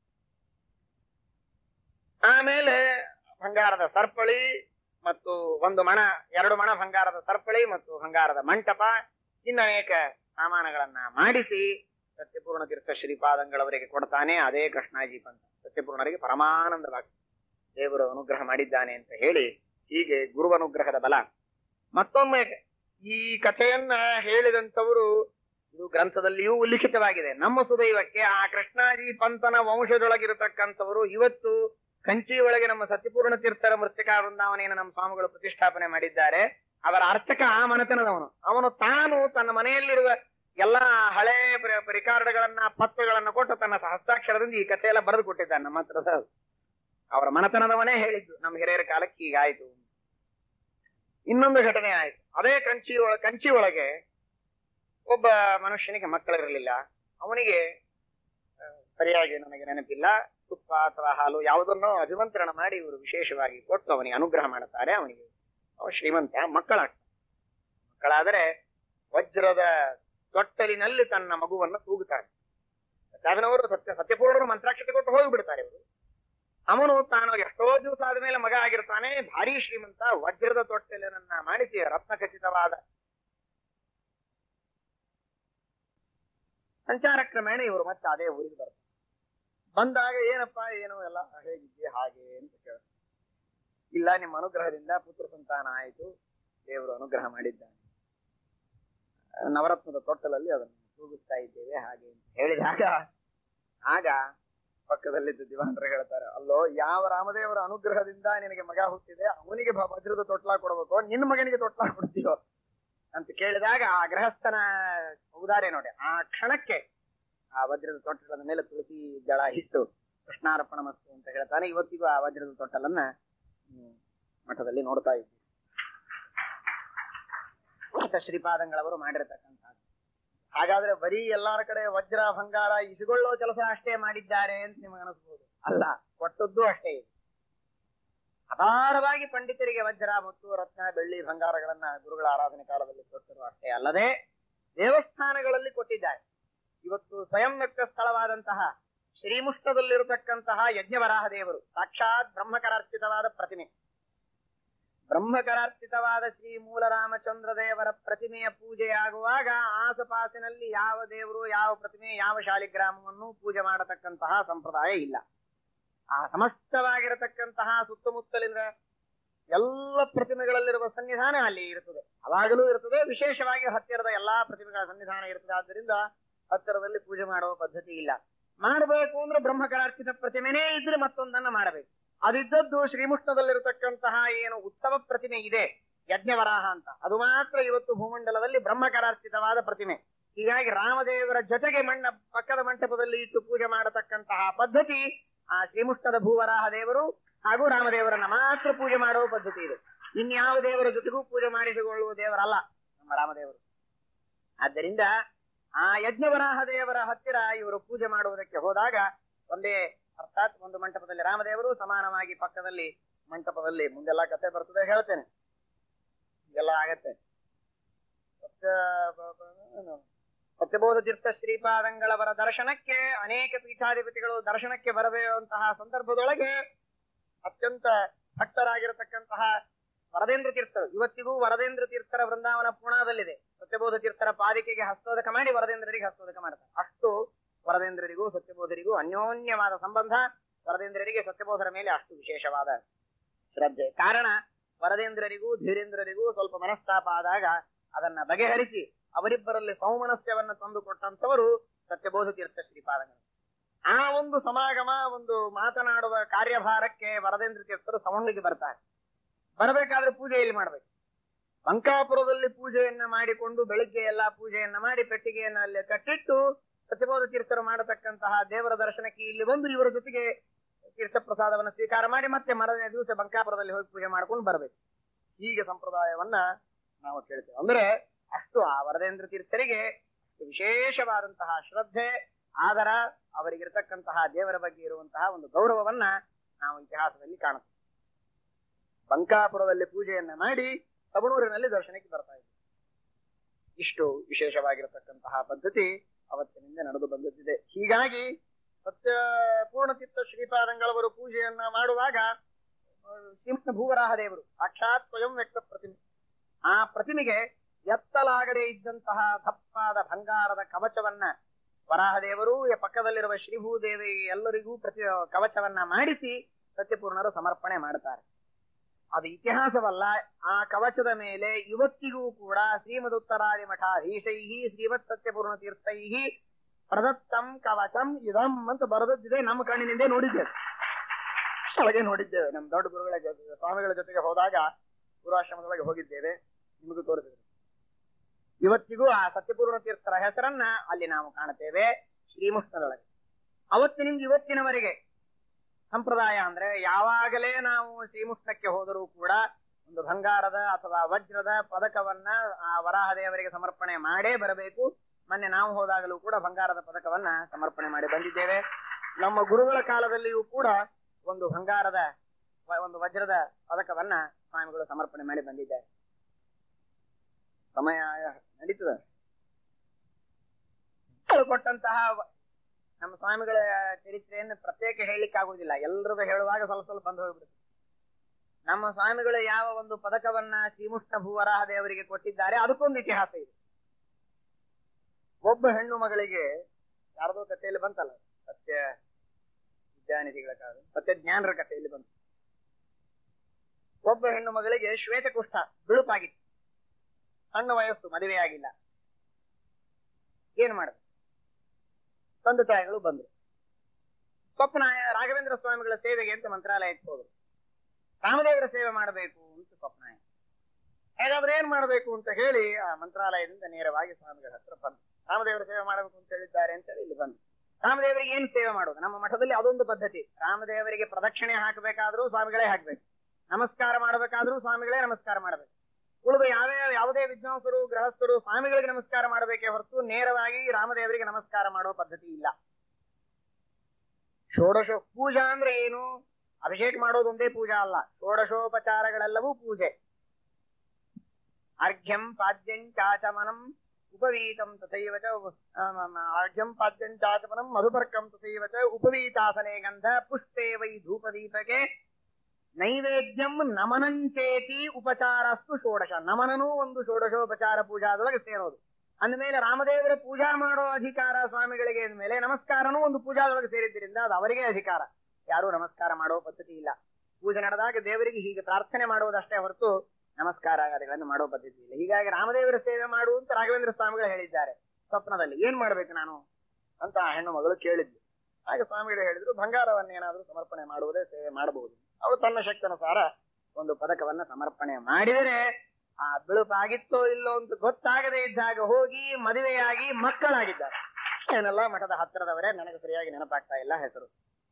ಆಮೇಲೆ ಬಂಗಾರದ ಸರಪಳಿ ಮತ್ತು ಒಂದು ಮಣ ಎರಡು ಮಣ ಬಂಗಾರದ ಸರಪಳಿ ಮತ್ತು ಬಂಗಾರದ ಮಂಟಪ ಇನ್ನು ಅನೇಕ ಸಾಮಾನುಗಳನ್ನ ಮಾಡಿಸಿ ಸತ್ಯಪೂರ್ಣ ತೀರ್ಥ ಶ್ರೀಪಾದಂಗಳವರಿಗೆ ಕೊಡ್ತಾನೆ ಅದೇ ಕೃಷ್ಣಾಜಿ ಪಂತ ಸತ್ಯಪೂರ್ಣರಿಗೆ ಪರಮಾನಂದವಾಗ್ತದೆ ದೇವರು ಅನುಗ್ರಹ ಮಾಡಿದ್ದಾನೆ ಅಂತ ಹೇಳಿ ಹೀಗೆ ಗುರುವನುಗ್ರಹದ ಬಲ ಮತ್ತೊಮ್ಮೆ ಈ ಕಥೆಯನ್ನ ಹೇಳಿದಂತವರು ಇದು ಗ್ರಂಥದಲ್ಲಿಯೂ ಉಲ್ಲಿಖಿತವಾಗಿದೆ ನಮ್ಮ ಸುದೈವಕ್ಕೆ ಆ ಕೃಷ್ಣಾಜಿ ಪಂತನ ವಂಶದೊಳಗಿರತಕ್ಕಂಥವರು ಇವತ್ತು ಕಂಚಿ ಒಳಗೆ ನಮ್ಮ ಸತ್ಯಪೂರ್ಣ ತೀರ್ಥರ ಮೃತ್ತಿಕಾ ವೃಂದಾವನೆಯನ್ನು ನಮ್ಮ ಸ್ವಾಮಿಗಳು ಪ್ರತಿಷ್ಠಾಪನೆ ಮಾಡಿದ್ದಾರೆ ಅವರ ಅರ್ಚಕ ಆ ಮನೆತನದವನು ಅವನು ತಾನು ತನ್ನ ಮನೆಯಲ್ಲಿರುವ ಎಲ್ಲಾ ಹಳೆ ರಿಕಾರ್ಡ್ಗಳನ್ನ ಪತ್ರಗಳನ್ನ ಕೊಟ್ಟು ತನ್ನ ಹಸ್ತಾಕ್ಷರದಿಂದ ಈ ಕಥೆ ಎಲ್ಲ ಬರೆದು ಕೊಟ್ಟಿದ್ದಾನೆ ನಮ್ಮ ಹತ್ರ ಅವರ ಮನೆತನದವನೇ ಹೇಳಿದ್ದು ನಮ್ಮ ಹಿರಿಯರ ಕಾಲಕ್ಕೆ ಹೀಗಾಯ್ತು ಇನ್ನೊಂದು ಘಟನೆ ಆಯ್ತು ಅದೇ ಕಂಚಿ ಒಳ ಕಂಚಿ ಒಳಗೆ ಒಬ್ಬ ಮನುಷ್ಯನಿಗೆ ಮಕ್ಕಳಿರಲಿಲ್ಲ ಅವನಿಗೆ ಆ, ಸರಿಯಾಗಿ ನನಗೆ ನೆನಪಿಲ್ಲ ತುಪ್ಪ ಅಥವಾ ಹಾಲು ಯಾವುದನ್ನೋ ಅಭಿಮಂತ್ರಣ ಮಾಡಿ ಇವರು ವಿಶೇಷವಾಗಿ ಕೊಟ್ಟು ಅವನಿಗೆ ಅನುಗ್ರಹ ಮಾಡುತ್ತಾರೆ ಅವನಿಗೆ ಅವ ಶ್ರೀಮಂತ ಮಕ್ಕಳಾಗ್ತಾನೆ ಮಕ್ಕಳಾದರೆ ವಜ್ರದ ತೊಟ್ಟಲಿನಲ್ಲಿ ತನ್ನ ಮಗುವನ್ನು ತೂಗುತ್ತಾನೆ ಸಾಧನವರು ಸತ್ಯ ಸತ್ಯಪೂರ್ಣರು ಮಂತ್ರಾಕ್ಷತೆ ಕೊಟ್ಟು ಹೋಗಿಬಿಡ್ತಾರೆ ಇವರು ಅವನು ತಾನು ಎಷ್ಟೋ ದಿವಸ ಆದ್ಮೇಲೆ ಮಗ ಆಗಿರ್ತಾನೆ ಭಾರಿ ಶ್ರೀಮಂತ ವಜ್ರದ ತೊಟ್ಟಲಿನನ್ನ ಮಾಡಿಸಿ ರತ್ನ ಖಚಿತವಾದ ಸಂಚಾರ ಕ್ರಮೇಣ ಇವರು ಮತ್ತೆ ಅದೇ ಊರಿಗೆ ಬರ್ತಾರೆ ಬಂದಾಗ ಏನಪ್ಪ ಏನು ಎಲ್ಲ ಹೇಗಿದ್ದೆ ಹಾಗೆ ಅಂತ ಕೇಳ ಇಲ್ಲ ನಿಮ್ಮ ಅನುಗ್ರಹದಿಂದ ಪುತ್ರ ಸಂತಾನ ಆಯಿತು ದೇವರು ಅನುಗ್ರಹ ಮಾಡಿದ್ದಾನೆ ನವರತ್ನದ ತೊಟ್ಟಲಲ್ಲಿ ಅದನ್ನು ತೂಗಿಸ್ತಾ ಇದ್ದೇವೆ ಹಾಗೆ ಅಂತ ಹೇಳಿದಾಗ ಆಗ ಪಕ್ಕದಲ್ಲಿದ್ದ ದಿವಾನರು ಹೇಳ್ತಾರೆ ಅಲ್ಲೋ ಯಾವ ರಾಮದೇವರ ಅನುಗ್ರಹದಿಂದ ನಿನಗೆ ಮಗ ಹುಟ್ಟಿದೆ ಅವನಿಗೆ ಭ- ವಜ್ರದ ತೊಟ್ಲ ಕೊಡಬೇಕು ನಿನ್ನ ಮಗನಿಗೆ ತೊಟ್ಲ ಕೊಡ್ತೀಯೋ ಅಂತ ಕೇಳಿದಾಗ ಆ ಗೃಹಸ್ಥನ ಉದಾರೆ ನೋಡಿ ಆ ಕ್ಷಣಕ್ಕೆ ಆ ವಜ್ರದ ತೊಟ್ಟಲದ ಮೇಲೆ ತುಳಸಿ ದಳ ಇಟ್ಟು ಕೃಷ್ಣಾರ್ಪಣ ಮಸ್ತು ಅಂತ ಹೇಳ್ತಾನೆ ಇವತ್ತಿಗೂ ಆ ವಜ್ರದ ತೊಟ್ಟಲನ್ನ ಹ್ಮ್, ಮಠದಲ್ಲಿ ನೋಡ್ತಾ ಇದ್ದೀವಿ ಆತ ಶ್ರೀಪಾದಂಗಳವರು ಮಾಡಿರತಕ್ಕಂಥದ್ದು ಹಾಗಾದ್ರೆ ಬರೀ ಎಲ್ಲಾರ ಕಡೆ ವಜ್ರ ಬಂಗಾರ ಇಸಿಕೊಳ್ಳೋ ಕೆಲಸ ಅಷ್ಟೇ ಮಾಡಿದ್ದಾರೆ ಅಂತ ನಿಮಗೆ ಅನಿಸ್ಬೋದು ಅಲ್ಲ ಕೊಟ್ಟದ್ದು ಅಷ್ಟೇ ಇದೆ ಅಪಾರವಾಗಿ ಪಂಡಿತರಿಗೆ ವಜ್ರ ಮತ್ತು ರತ್ನ ಬೆಳ್ಳಿ ಬಂಗಾರಗಳನ್ನ ಗುರುಗಳ ಆರಾಧನೆ ಕಾಲದಲ್ಲಿ ಕೊಟ್ಟರು ಅಷ್ಟೇ ಅಲ್ಲದೆ ದೇವಸ್ಥಾನಗಳಲ್ಲಿ ಕೊಟ್ಟಿದ್ದಾರೆ ಇವತ್ತು ಸ್ವಯಂ ವ್ಯಕ್ತ ಸ್ಥಳವಾದಂತಹ ಶ್ರೀಮುಷ್ಟದಲ್ಲಿರತಕ್ಕಂತಹ ಯಜ್ಞವರಾಹ ದೇವರು ಸಾಕ್ಷಾತ್ ಬ್ರಹ್ಮಕರಾರ್ಚಿತವಾದ ಪ್ರತಿಮೆ ಬ್ರಹ್ಮಕರಾರ್ಚಿತವಾದ ಶ್ರೀ ಮೂಲ ರಾಮಚಂದ್ರ ದೇವರ ಪ್ರತಿಮೆಯ ಪೂಜೆಯಾಗುವಾಗ ಆಸುಪಾಸಿನಲ್ಲಿ ಯಾವ ದೇವರು ಯಾವ ಪ್ರತಿಮೆ ಯಾವ ಶಾಲಿಗ್ರಾಮವನ್ನು ಪೂಜೆ ಮಾಡತಕ್ಕಂತಹ ಸಂಪ್ರದಾಯ ಇಲ್ಲ ಆ ಸಮಸ್ತವಾಗಿರತಕ್ಕಂತಹ ಸುತ್ತಮುತ್ತಲಿನ ಎಲ್ಲ ಪ್ರತಿಮೆಗಳಲ್ಲಿರುವ ಸನ್ನಿಧಾನ ಅಲ್ಲಿ ಇರುತ್ತದೆ ಅವಾಗಲೂ ಇರುತ್ತದೆ ವಿಶೇಷವಾಗಿ ಹತ್ತಿರದ ಎಲ್ಲಾ ಪ್ರತಿಮೆಗಳ ಸನ್ನಿಧಾನ ಇರುತ್ತದೆ ಆದ್ದರಿಂದ ಹತ್ತಿರದಲ್ಲಿ ಪೂಜೆ ಮಾಡುವ ಪದ್ಧತಿ ಇಲ್ಲ ಮಾಡಬೇಕು ಅಂದ್ರೆ ಬ್ರಹ್ಮಕರಾರ್ಚಿತ ಪ್ರತಿಮೆನೇ ಇದ್ರೆ ಮತ್ತೊಂದನ್ನ ಮಾಡಬೇಕು ಅದಿದ್ದದ್ದು ಶ್ರೀಮುಷ್ಣದಲ್ಲಿರತಕ್ಕಂತಹ ಏನು ಉತ್ತಮ ಪ್ರತಿಮೆ ಇದೆ ಯಜ್ಞವರಾಹ ಅಂತ ಅದು ಮಾತ್ರ ಇವತ್ತು ಭೂಮಂಡಲದಲ್ಲಿ ಬ್ರಹ್ಮಕರಾರ್ಚಿತವಾದ ಪ್ರತಿಮೆ ಹೀಗಾಗಿ ರಾಮದೇವರ ಜೊತೆಗೆ ಮಣ್ಣ ಪಕ್ಕದ ಮಂಟಪದಲ್ಲಿ ಇಟ್ಟು ಪೂಜೆ ಮಾಡತಕ್ಕಂತಹ ಪದ್ಧತಿ ಆ ಶ್ರೀಮುಷ್ಣದ ಭೂವರಾಹ ದೇವರು ಹಾಗೂ ರಾಮದೇವರನ್ನ ಮಾತ್ರ ಪೂಜೆ ಮಾಡುವ ಪದ್ಧತಿ ಇದೆ ಇನ್ಯಾವ ದೇವರ ಜೊತೆಗೂ ಪೂಜೆ ಮಾಡಿಸಿಕೊಳ್ಳುವ ದೇವರಲ್ಲ ನಮ್ಮ ರಾಮದೇವರು ಆದ್ದರಿಂದ ಆ ಯಜ್ಞವರಾಹ ದೇವರ ಹತ್ತಿರ ಇವರು ಪೂಜೆ ಮಾಡುವುದಕ್ಕೆ ಹೋದಾಗ ಒಂದೇ ಅರ್ಥಾತ್ ಒಂದು ಮಂಟಪದಲ್ಲಿ ರಾಮದೇವರು ಸಮಾನವಾಗಿ ಪಕ್ಕದಲ್ಲಿ ಮಂಟಪದಲ್ಲಿ ಮುಂದೆಲ್ಲ ಕತೆ ಬರ್ತದೆ ಹೇಳ್ತೇನೆ ಎಲ್ಲ ಆಗತ್ತೆ ಸತ್ಯ ಬ- ಬ- ಸತ್ಯಬೋಧ ತೀರ್ಥ ಶ್ರೀಪಾದಂಗಳವರ ದರ್ಶನಕ್ಕೆ ಅನೇಕ ಪೀಠಾಧಿಪತಿಗಳು ದರ್ಶನಕ್ಕೆ ಬರಬೇಕಂತಹ ಸಂದರ್ಭದೊಳಗೆ ಅತ್ಯಂತ ಭಕ್ತರಾಗಿರತಕ್ಕಂತಹ ವರದೇಂದ್ರ ತೀರ್ಥರು ಇವತ್ತಿಗೂ ವರದೇಂದ್ರ ತೀರ್ಥರ ವೃಂದಾವನ ಪೂರ್ಣದಲ್ಲಿದೆ ಸತ್ಯಬೋಧ ತೀರ್ಥರ ಪಾದಿಕೆಗೆ ಹಸ್ತೋದಕ ಮಾಡಿ ವರದೇಂದ್ರರಿಗೆ ಹಸ್ತೋದಕ ಮಾಡ್ತಾರೆ ಅಷ್ಟು ವರದೇಂದ್ರರಿಗೂ ಸತ್ಯಬೋಧರಿಗೂ ಅನ್ಯೋನ್ಯವಾದ ಸಂಬಂಧ ವರದೇಂದ್ರರಿಗೆ ಸತ್ಯಬೋಧರ ಮೇಲೆ ಅಷ್ಟು ವಿಶೇಷವಾದ ಶ್ರದ್ಧೆ ಕಾರಣ ವರದೇಂದ್ರರಿಗೂ ಧೀರೇಂದ್ರರಿಗೂ ಸ್ವಲ್ಪ ಮನಸ್ತಾಪ ಆದಾಗ ಅದನ್ನ ಬಗೆಹರಿಸಿ ಅವರಿಬ್ಬರಲ್ಲಿ ಸೌಮನಸ್ಯವನ್ನ ತಂದುಕೊಟ್ಟಂತವರು ಸತ್ಯಬೋಧ ತೀರ್ಥ ಶ್ರೀಪಾದಗಳು ಆ ಒಂದು ಸಮಾಗಮ ಒಂದು ಮಾತನಾಡುವ ಕಾರ್ಯಭಾರಕ್ಕೆ ವರದೇಂದ್ರ ತೀರ್ಥರು ಸವಣ್ಣಿಗೆ ಬರ್ತಾರೆ ಬರಬೇಕಾದ್ರೆ ಪೂಜೆ ಇಲ್ಲಿ ಮಾಡ್ಬೇಕು ಬಂಕಾಪುರದಲ್ಲಿ ಪೂಜೆಯನ್ನ ಮಾಡಿಕೊಂಡು ಬೆಳಿಗ್ಗೆ ಎಲ್ಲಾ ಪೂಜೆಯನ್ನ ಮಾಡಿ ಪೆಟ್ಟಿಗೆಯನ್ನ ಅಲ್ಲಿ ಕಟ್ಟಿಟ್ಟು ಸತ್ಯಬೋಧ ತೀರ್ಥರು ಮಾಡತಕ್ಕಂತಹ ದೇವರ ದರ್ಶನಕ್ಕೆ ಇಲ್ಲಿ ಬಂದು ಇವರ ಜೊತೆಗೆ ತೀರ್ಥ ಪ್ರಸಾದವನ್ನು ಸ್ವೀಕಾರ ಮಾಡಿ ಮತ್ತೆ ಮರನೇ ದಿವಸ ಬಂಕಾಪುರದಲ್ಲಿ ಹೋಗಿ ಪೂಜೆ ಮಾಡ್ಕೊಂಡು ಬರಬೇಕು ಹೀಗೆ ಸಂಪ್ರದಾಯವನ್ನ ನಾವು ಕೇಳ್ತೇವೆ ಅಂದ್ರೆ ಅಷ್ಟು ಆ ವರದೇಂದ್ರ ತೀರ್ಥರಿಗೆ ಅಷ್ಟು ವಿಶೇಷವಾದಂತಹ ಶ್ರದ್ಧೆ ಆದರ ಅವರಿಗಿರತಕ್ಕಂತಹ ದೇವರ ಬಗ್ಗೆ ಇರುವಂತಹ ಒಂದು ಗೌರವವನ್ನ ನಾವು ಇತಿಹಾಸದಲ್ಲಿ ಕಾಣುತ್ತೇವೆ ಬಂಕಾಪುರದಲ್ಲಿ ಪೂಜೆಯನ್ನ ಮಾಡಿ ತಬಣೂರಿನಲ್ಲಿ ದರ್ಶನಕ್ಕೆ ಬರ್ತಾ ಇದ್ದೀವಿ ಇಷ್ಟು ವಿಶೇಷವಾಗಿರತಕ್ಕಂತಹ ಪದ್ಧತಿ ಅವತ್ತಿನಿಂದ ನಡೆದು ಬಂದಿದೆ ಹೀಗಾಗಿ ಸತ್ಯ ಪೂರ್ಣಚಿತ್ತ ಶ್ರೀಪಾದಂಗಳವರು ಪೂಜೆಯನ್ನ ಮಾಡುವಾಗ ಆ, ಶ್ರೀಮಂತ ಭೂವರಾಹ ದೇವರು ಸಾಕ್ಷಾತ್ ಸ್ವಯಂ ವ್ಯಕ್ತ ಪ್ರತಿಮೆ ಆ ಪ್ರತಿಮೆಗೆ ಎತ್ತಲಾಗದೇ ಇದ್ದಂತಹ ದಪ್ಪಾದ ಬಂಗಾರದ ಕವಚವನ್ನ ವರಾಹದೇವರು ಈ ಪಕ್ಕದಲ್ಲಿರುವ ಶ್ರೀಭೂದೇವಿ ಎಲ್ಲರಿಗೂ ಪ್ರತಿ ಕವಚವನ್ನ ಮಾಡಿಸಿ ಸತ್ಯಪೂರ್ಣರು ಸಮರ್ಪಣೆ ಮಾಡುತ್ತಾರೆ ಅದು ಇತಿಹಾಸವಲ್ಲ ಆ ಕವಚದ ಮೇಲೆ ಇವತ್ತಿಗೂ ಕೂಡ ಶ್ರೀಮದುತ್ತರಾದಿ ಮಠಾಧೀಶೈ ಶ್ರೀಮತ್ ಸತ್ಯಪೂರ್ಣ ತೀರ್ಥೈ ಪ್ರದತ್ತಂ ಕವಚಂ ಇದಂ ಅಂತ ಬರೆದದ್ದಿದೆ ನಮ್ಮ ಕಣ್ಣಿನಿಂದ ನೋಡಿದ್ದೇವೆ ಒಳಗೆ ನೋಡಿದ್ದೇವೆ ನಮ್ಮ ದೊಡ್ಡ ಗುರುಗಳ ಜೊತೆ ಸ್ವಾಮಿಗಳ ಜೊತೆಗೆ ಹೋದಾಗ ಗುರುವಾಶ್ರಮದೊಳಗೆ ಹೋಗಿದ್ದೇವೆ ನಿಮಗೂ ತೋರಿಸಿದ್ರು ಇವತ್ತಿಗೂ ಆ ಸತ್ಯಪೂರ್ಣ ತೀರ್ಥರ ಹೆಸರನ್ನ ಅಲ್ಲಿ ನಾವು ಕಾಣುತ್ತೇವೆ ಶ್ರೀಮುಷ್ಣದೊಳಗೆ ಅವತ್ತಿನಿಂದ ಇವತ್ತಿನವರೆಗೆ ಸಂಪ್ರದಾಯ ಅಂದ್ರೆ ಯಾವಾಗಲೇ ನಾವು ಶ್ರೀಮುಷ್ಣಕ್ಕೆ ಹೋದರೂ ಕೂಡ ಒಂದು ಬಂಗಾರದ ಅಥವಾ ವಜ್ರದ ಪದಕವನ್ನ ಆ ವರಾಹದೇವರಿಗೆ ಸಮರ್ಪಣೆ ಮಾಡೇ ಬರಬೇಕು ಮೊನ್ನೆ ನಾವು ಹೋದಾಗಲೂ ಕೂಡ ಬಂಗಾರದ ಪದಕವನ್ನ ಸಮರ್ಪಣೆ ಮಾಡಿ ಬಂದಿದ್ದೇವೆ ನಮ್ಮ ಗುರುಗಳ ಕಾಲದಲ್ಲಿಯೂ ಕೂಡ ಒಂದು ಬಂಗಾರದ ವ- ಒಂದು ವಜ್ರದ ಪದಕವನ್ನ ಸ್ವಾಮಿಗಳು ಸಮರ್ಪಣೆ ಮಾಡಿ ಬಂದಿದ್ದಾರೆ ಸಮಯ ನಡೀತದ ಕೊಟ್ಟಂತಹ ವ- ನಮ್ಮ ಸ್ವಾಮಿಗಳ ಚರಿತ್ರೆಯನ್ನು ಪ್ರತ್ಯೇಕ ಹೇಳಲಿಕ್ಕೆ ಆಗುವುದಿಲ್ಲ ಎಲ್ಲರದು ಹೇಳುವಾಗ ಸ್ವಲ್ಪ ಸ್ವಲ್ಪ ಬಂದು ಹೋಗ್ಬಿಡುತ್ತೆ ನಮ್ಮ ಸ್ವಾಮಿಗಳು ಯಾವ ಒಂದು ಪದಕವನ್ನ ಶ್ರೀಮುಷ್ಣ ಭೂವರಾಹ ದೇವರಿಗೆ ಕೊಟ್ಟಿದ್ದಾರೆ ಅದಕ್ಕೊಂದು ಇತಿಹಾಸ ಇದೆ ಒಬ್ಬ ಹೆಣ್ಣು ಮಗಳಿಗೆ ಯಾರದೋ ಕಥೆಯಲ್ಲಿ ಬಂತಲ್ಲ ಸತ್ಯ ವಿದ್ಯಾನಿಧಿಗಳ ಕಾಲ ಸತ್ಯ ಜ್ಞಾನರ ಕಥೆಯಲ್ಲಿ ಬಂತು ಒಬ್ಬ ಹೆಣ್ಣು ಮಗಳಿಗೆ ಶ್ವೇತಕುಷ್ಠ ಬಿಳುಪಾಗಿತ್ತು ಸಣ್ಣ ವಯಸ್ಸು ಮದುವೆಯಾಗಿಲ್ಲ ಏನ್ ಮಾಡುದು ತಂದೆ ತಾಯಿಗಳು ಬಂದ್ರು ಸ್ವಪ್ನ ರಾಘವೇಂದ್ರ ಸ್ವಾಮಿಗಳ ಸೇವೆಗೆ ಅಂತ ಮಂತ್ರಾಲಯಕ್ಕೆ ಹೋದ್ರು ರಾಮದೇವರ ಸೇವೆ ಮಾಡಬೇಕು ಅಂತ ಸ್ವಪ್ನ ಹೇಗಾದ್ರೆ ಏನ್ ಮಾಡಬೇಕು ಅಂತ ಹೇಳಿ ಆ ಮಂತ್ರಾಲಯದಿಂದ ನೇರವಾಗಿ ಸ್ವಾಮಿಗಳ ಹತ್ರ ಬಂದು ರಾಮದೇವರ ಸೇವೆ ಮಾಡಬೇಕು ಅಂತ ಹೇಳಿದ್ದಾರೆ ಅಂತ ಹೇಳಿ ಇಲ್ಲಿ ಬಂದು ರಾಮದೇವರಿಗೆ ಏನ್ ಸೇವೆ ಮಾಡೋದು ನಮ್ಮ ಮಠದಲ್ಲಿ ಅದೊಂದು ಪದ್ಧತಿ ರಾಮದೇವರಿಗೆ ಪ್ರದಕ್ಷಿಣೆ ಹಾಕಬೇಕಾದ್ರೂ ಸ್ವಾಮಿಗಳೇ ಹಾಕ್ಬೇಕು ನಮಸ್ಕಾರ ಮಾಡಬೇಕಾದ್ರೂ ಸ್ವಾಮಿಗಳೇ ನಮಸ್ಕಾರ ಮಾಡಬೇಕು ಉಳಿದ ಯಾವ್ಯಾವ ಯಾವುದೇ ವಿದ್ವಾಂಸರು ಗೃಹಸ್ಥರು ಸ್ವಾಮಿಗಳಿಗೆ ನಮಸ್ಕಾರ ಮಾಡಬೇಕೇ ಹೊರತು ನೇರವಾಗಿ ರಾಮದೇವರಿಗೆ ನಮಸ್ಕಾರ ಮಾಡುವ ಪದ್ಧತಿ ಇಲ್ಲ ಷೋಡಶ ಪೂಜಾ ಅಂದ್ರೆ ಏನು ಅಭಿಷೇಕ ಮಾಡೋದೊಂದೇ ಪೂಜಾ ಅಲ್ಲ ಷೋಡಶೋಪಚಾರಗಳೆಲ್ಲವೂ ಪೂಜೆ ಅರ್ಘ್ಯಂ ಪಾದ್ಯಂ ಚಾಚಮನಂ ಉಪವೀತಂ ತಥೈವ ಚ ಉಪ- ಆಮ್, ಆಮ್, ಅರ್ಘ್ಯಂ ಪಾದ್ಯಂ ಚಾಚಮನಂ ಮಧುಪರ್ಕಂ ತಥೈವ ಚ ಉಪವೀತಾಸನೆ ಗಂಧ ಪುಷ್ಪೇ ವೈ ಧೂಪದೀಪಕೆ ನೈವೇದ್ಯಂ ನಮನಂಚೇತಿ ಉಪಚಾರಸ್ತು ಷೋಡಶ ನಮನನೂ ಒಂದು ಷೋಡಶೋಪಚಾರ ಪೂಜಾದೊಳಗೆ ಸೇರೋದು ಅಂದಮೇಲೆ ರಾಮದೇವರ ಪೂಜಾ ಮಾಡೋ ಅಧಿಕಾರ ಸ್ವಾಮಿಗಳಿಗೆ ಅಂದ್ಮೇಲೆ ನಮಸ್ಕಾರನೂ ಒಂದು ಪೂಜಾದೊಳಗೆ ಸೇರಿದ್ದರಿಂದ ಅದು ಅವರಿಗೆ ಅಧಿಕಾರ ಯಾರೂ ನಮಸ್ಕಾರ ಮಾಡೋ ಪದ್ಧತಿ ಇಲ್ಲ ಪೂಜೆ ನಡೆದಾಗ ದೇವರಿಗೆ ಹೀಗೆ ಪ್ರಾರ್ಥನೆ ಮಾಡುವುದಷ್ಟೇ ಹೊರತು ನಮಸ್ಕಾರಾದಿಗಳನ್ನು ಮಾಡೋ ಪದ್ಧತಿ ಇಲ್ಲ ಹೀಗಾಗಿ ರಾಮದೇವರ ಸೇವೆ ಮಾಡು ಅಂತ ರಾಘವೇಂದ್ರ ಸ್ವಾಮಿಗಳು ಹೇಳಿದ್ದಾರೆ ಸ್ವಪ್ನದಲ್ಲಿ ಏನ್ ಮಾಡ್ಬೇಕು ನಾನು ಅಂತ ಆ ಹೆಣ್ಣು ಮಗಳು ಕೇಳಿದ್ಲು ಹಾಗೆ ಸ್ವಾಮಿಗಳು ಹೇಳಿದ್ರು ಬಂಗಾರವನ್ನೇನಾದ್ರೂ ಸಮರ್ಪಣೆ ಮಾಡುವುದೇ ಸೇವೆ ಮಾಡಬಹುದು ಅವಳು ತನ್ನ ಶಕ್ತನುಸಾರ ಒಂದು ಪದಕವನ್ನ ಸಮರ್ಪಣೆ ಮಾಡಿದರೆ ಆ ಬಿಳುಪಾಗಿತ್ತೋ ಇಲ್ಲೋ ಅಂತ ಗೊತ್ತಾಗದೇ ಇದ್ದಾಗ ಹೋಗಿ ಮದುವೆಯಾಗಿ ಮಕ್ಕಳಾಗಿದ್ದಾರೆ ಏನೆಲ್ಲ ಮಠದ ಹತ್ತಿರದವರೇ ನನಗೆ ಸರಿಯಾಗಿ ನೆನಪಾಗ್ತಾ ಇಲ್ಲ ಹೆಸರು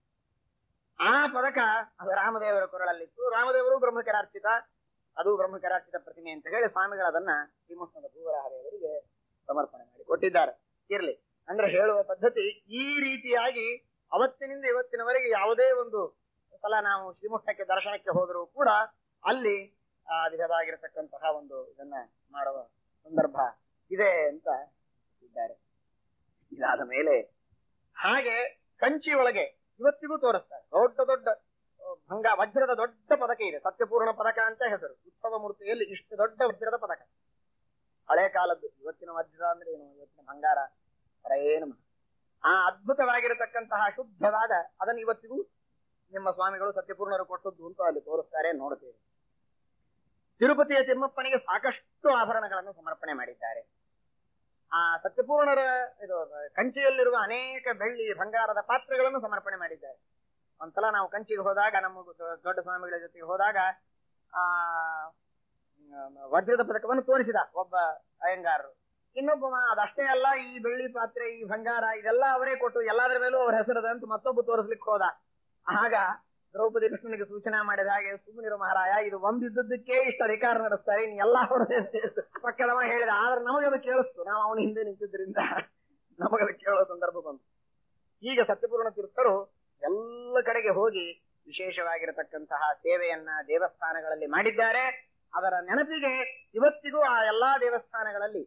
ಆ ಪದಕ ಅದು ರಾಮದೇವರ ಕೊರಳಲ್ಲಿತ್ತು ರಾಮದೇವರು ಬ್ರಹ್ಮಕರಾರ್ಚಿತ ಅದು ಬ್ರಹ್ಮಕರಾರ್ಚಿತ ಪ್ರತಿಮೆ ಅಂತ ಹೇಳಿ ಸ್ವಾಮಿಗಳು ಅದನ್ನ ಶ್ರೀಮುಷ್ಣದ ಭೂವರಾಹದೇವರಿಗೆ ಸಮರ್ಪಣೆ ಮಾಡಿ ಕೊಟ್ಟಿದ್ದಾರೆ ಇರ್ಲಿ ಅಂದ್ರೆ ಹೇಳುವ ಪದ್ಧತಿ ಈ ರೀತಿಯಾಗಿ ಅವತ್ತಿನಿಂದ ಇವತ್ತಿನವರೆಗೆ ಯಾವುದೇ ಒಂದು ಸಲ ನಾವು ಶ್ರೀಮುಷ್ಣಕ್ಕೆ ದರ್ಶನಕ್ಕೆ ಹೋದರೂ ಕೂಡ ಅಲ್ಲಿ ಆ ವಿಧವಾಗಿರತಕ್ಕಂತಹ ಒಂದು ಇದನ್ನ ಮಾಡುವ ಸಂದರ್ಭ ಇದೆ ಅಂತ ಇದ್ದಾರೆ ಇದಾದ ಮೇಲೆ ಹಾಗೆ ಕಂಚಿ ಒಳಗೆ ಇವತ್ತಿಗೂ ತೋರಿಸ್ತಾರೆ ದೊಡ್ಡ ದೊಡ್ಡ ಆ, ಭಂಗ ವಜ್ರದ ದೊಡ್ಡ ಪದಕ ಇದೆ ಸತ್ಯಪೂರ್ಣ ಪದಕ ಅಂತ ಹೆಸರು ಉತ್ಸವ ಮೂರ್ತಿಯಲ್ಲಿ ಇಷ್ಟು ದೊಡ್ಡ ವಜ್ರದ ಪದಕ ಹಳೆ ಕಾಲದ್ದು ಇವತ್ತಿನ ವಜ್ರ ಅಂದ್ರೆ ಏನು ಇವತ್ತಿನ ಬಂಗಾರ ಅರ ಏನು ಮಾಡು. ಆ ಅದ್ಭುತವಾಗಿರತಕ್ಕಂತಹ ಶುದ್ಧವಾದ ಅದನ್ನು ಇವತ್ತಿಗೂ ನಿಮ್ಮ ಸ್ವಾಮಿಗಳು ಸತ್ಯಪೂರ್ಣರು ಕೊಟ್ಟದ್ದು ಅಂತ ಅಲ್ಲಿ ತೋರಿಸ್ತಾರೆ ನೋಡುತ್ತೇವೆ ತಿರುಪತಿಯ ತಿಮ್ಮಪ್ಪನಿಗೆ ಸಾಕಷ್ಟು ಆಭರಣಗಳನ್ನು ಸಮರ್ಪಣೆ ಮಾಡಿದ್ದಾರೆ ಆ ಸತ್ಯಪೂರ್ಣರ ಇದು ಕಂಚಿಯಲ್ಲಿರುವ ಅನೇಕ ಬೆಳ್ಳಿ ಬಂಗಾರದ ಪಾತ್ರೆಗಳನ್ನು ಸಮರ್ಪಣೆ ಮಾಡಿದ್ದಾರೆ ಒಂದ್ಸಲ ನಾವು ಕಂಚಿಗೆ ಹೋದಾಗ ನಮ್ಮ ದೊ- ದೊಡ್ಡ ಸ್ವಾಮಿಗಳ ಜೊತೆಗೆ ಹೋದಾಗ ಆ ಮ್, ವಜ್ರದ ಪದಕವನ್ನು ತೋರಿಸಿದ ಒಬ್ಬ ಅಯ್ಯಂಗಾರರು ಇನ್ನೊಬ್ಬ ಮ- ಅದಷ್ಟೇ ಅಲ್ಲ ಈ ಬೆಳ್ಳಿ ಪಾತ್ರೆ ಈ ಬಂಗಾರ ಇದೆಲ್ಲ ಅವರೇ ಕೊಟ್ಟು ಎಲ್ಲಾದ್ರ ಮೇಲೂ ಅವ್ರ ಹೆಸರದ ಅಂತ ಮತ್ತೊಬ್ಬ ತೋರಿಸ್ಲಿಕ್ಕೆ ಹೋದ ಆಗ ದ್ರೌಪದಿ ಕೃಷ್ಣನಿಗೆ ಸೂಚನೆ ಮಾಡಿದ ಹಾಗೆ ಸುಮ್ಮನಿರು ಮಹಾರಾಯ ಇದು ಒಂದಿದ್ದಕ್ಕೆ ಇಷ್ಟು ಅಧಿಕಾರ ನಡೆಸ್ತಾರೆ ಇನ್ನು ಎಲ್ಲ ಅವರದೇ ಪಕ್ಕದವ ಹೇಳಿದ ಆದ್ರೆ ನಮಗದು ಕೇಳಿಸ್ತು ನಾವು ಅವನ ಹಿಂದೆ ನಿಂತಿದ್ರಿಂದ ನಮಗದು ಕೇಳೋ ಸಂದರ್ಭ ಬಂತು ಈಗ ಸತ್ಯಪೂರ್ಣ ತೀರ್ಥರು ಎಲ್ಲ ಕಡೆಗೆ ಹೋಗಿ ವಿಶೇಷವಾಗಿರತಕ್ಕಂತಹ ಸೇವೆಯನ್ನ ದೇವಸ್ಥಾನಗಳಲ್ಲಿ ಮಾಡಿದ್ದಾರೆ ಅದರ ನೆನಪಿಗೆ ಇವತ್ತಿಗೂ ಆ ಎಲ್ಲಾ ದೇವಸ್ಥಾನಗಳಲ್ಲಿ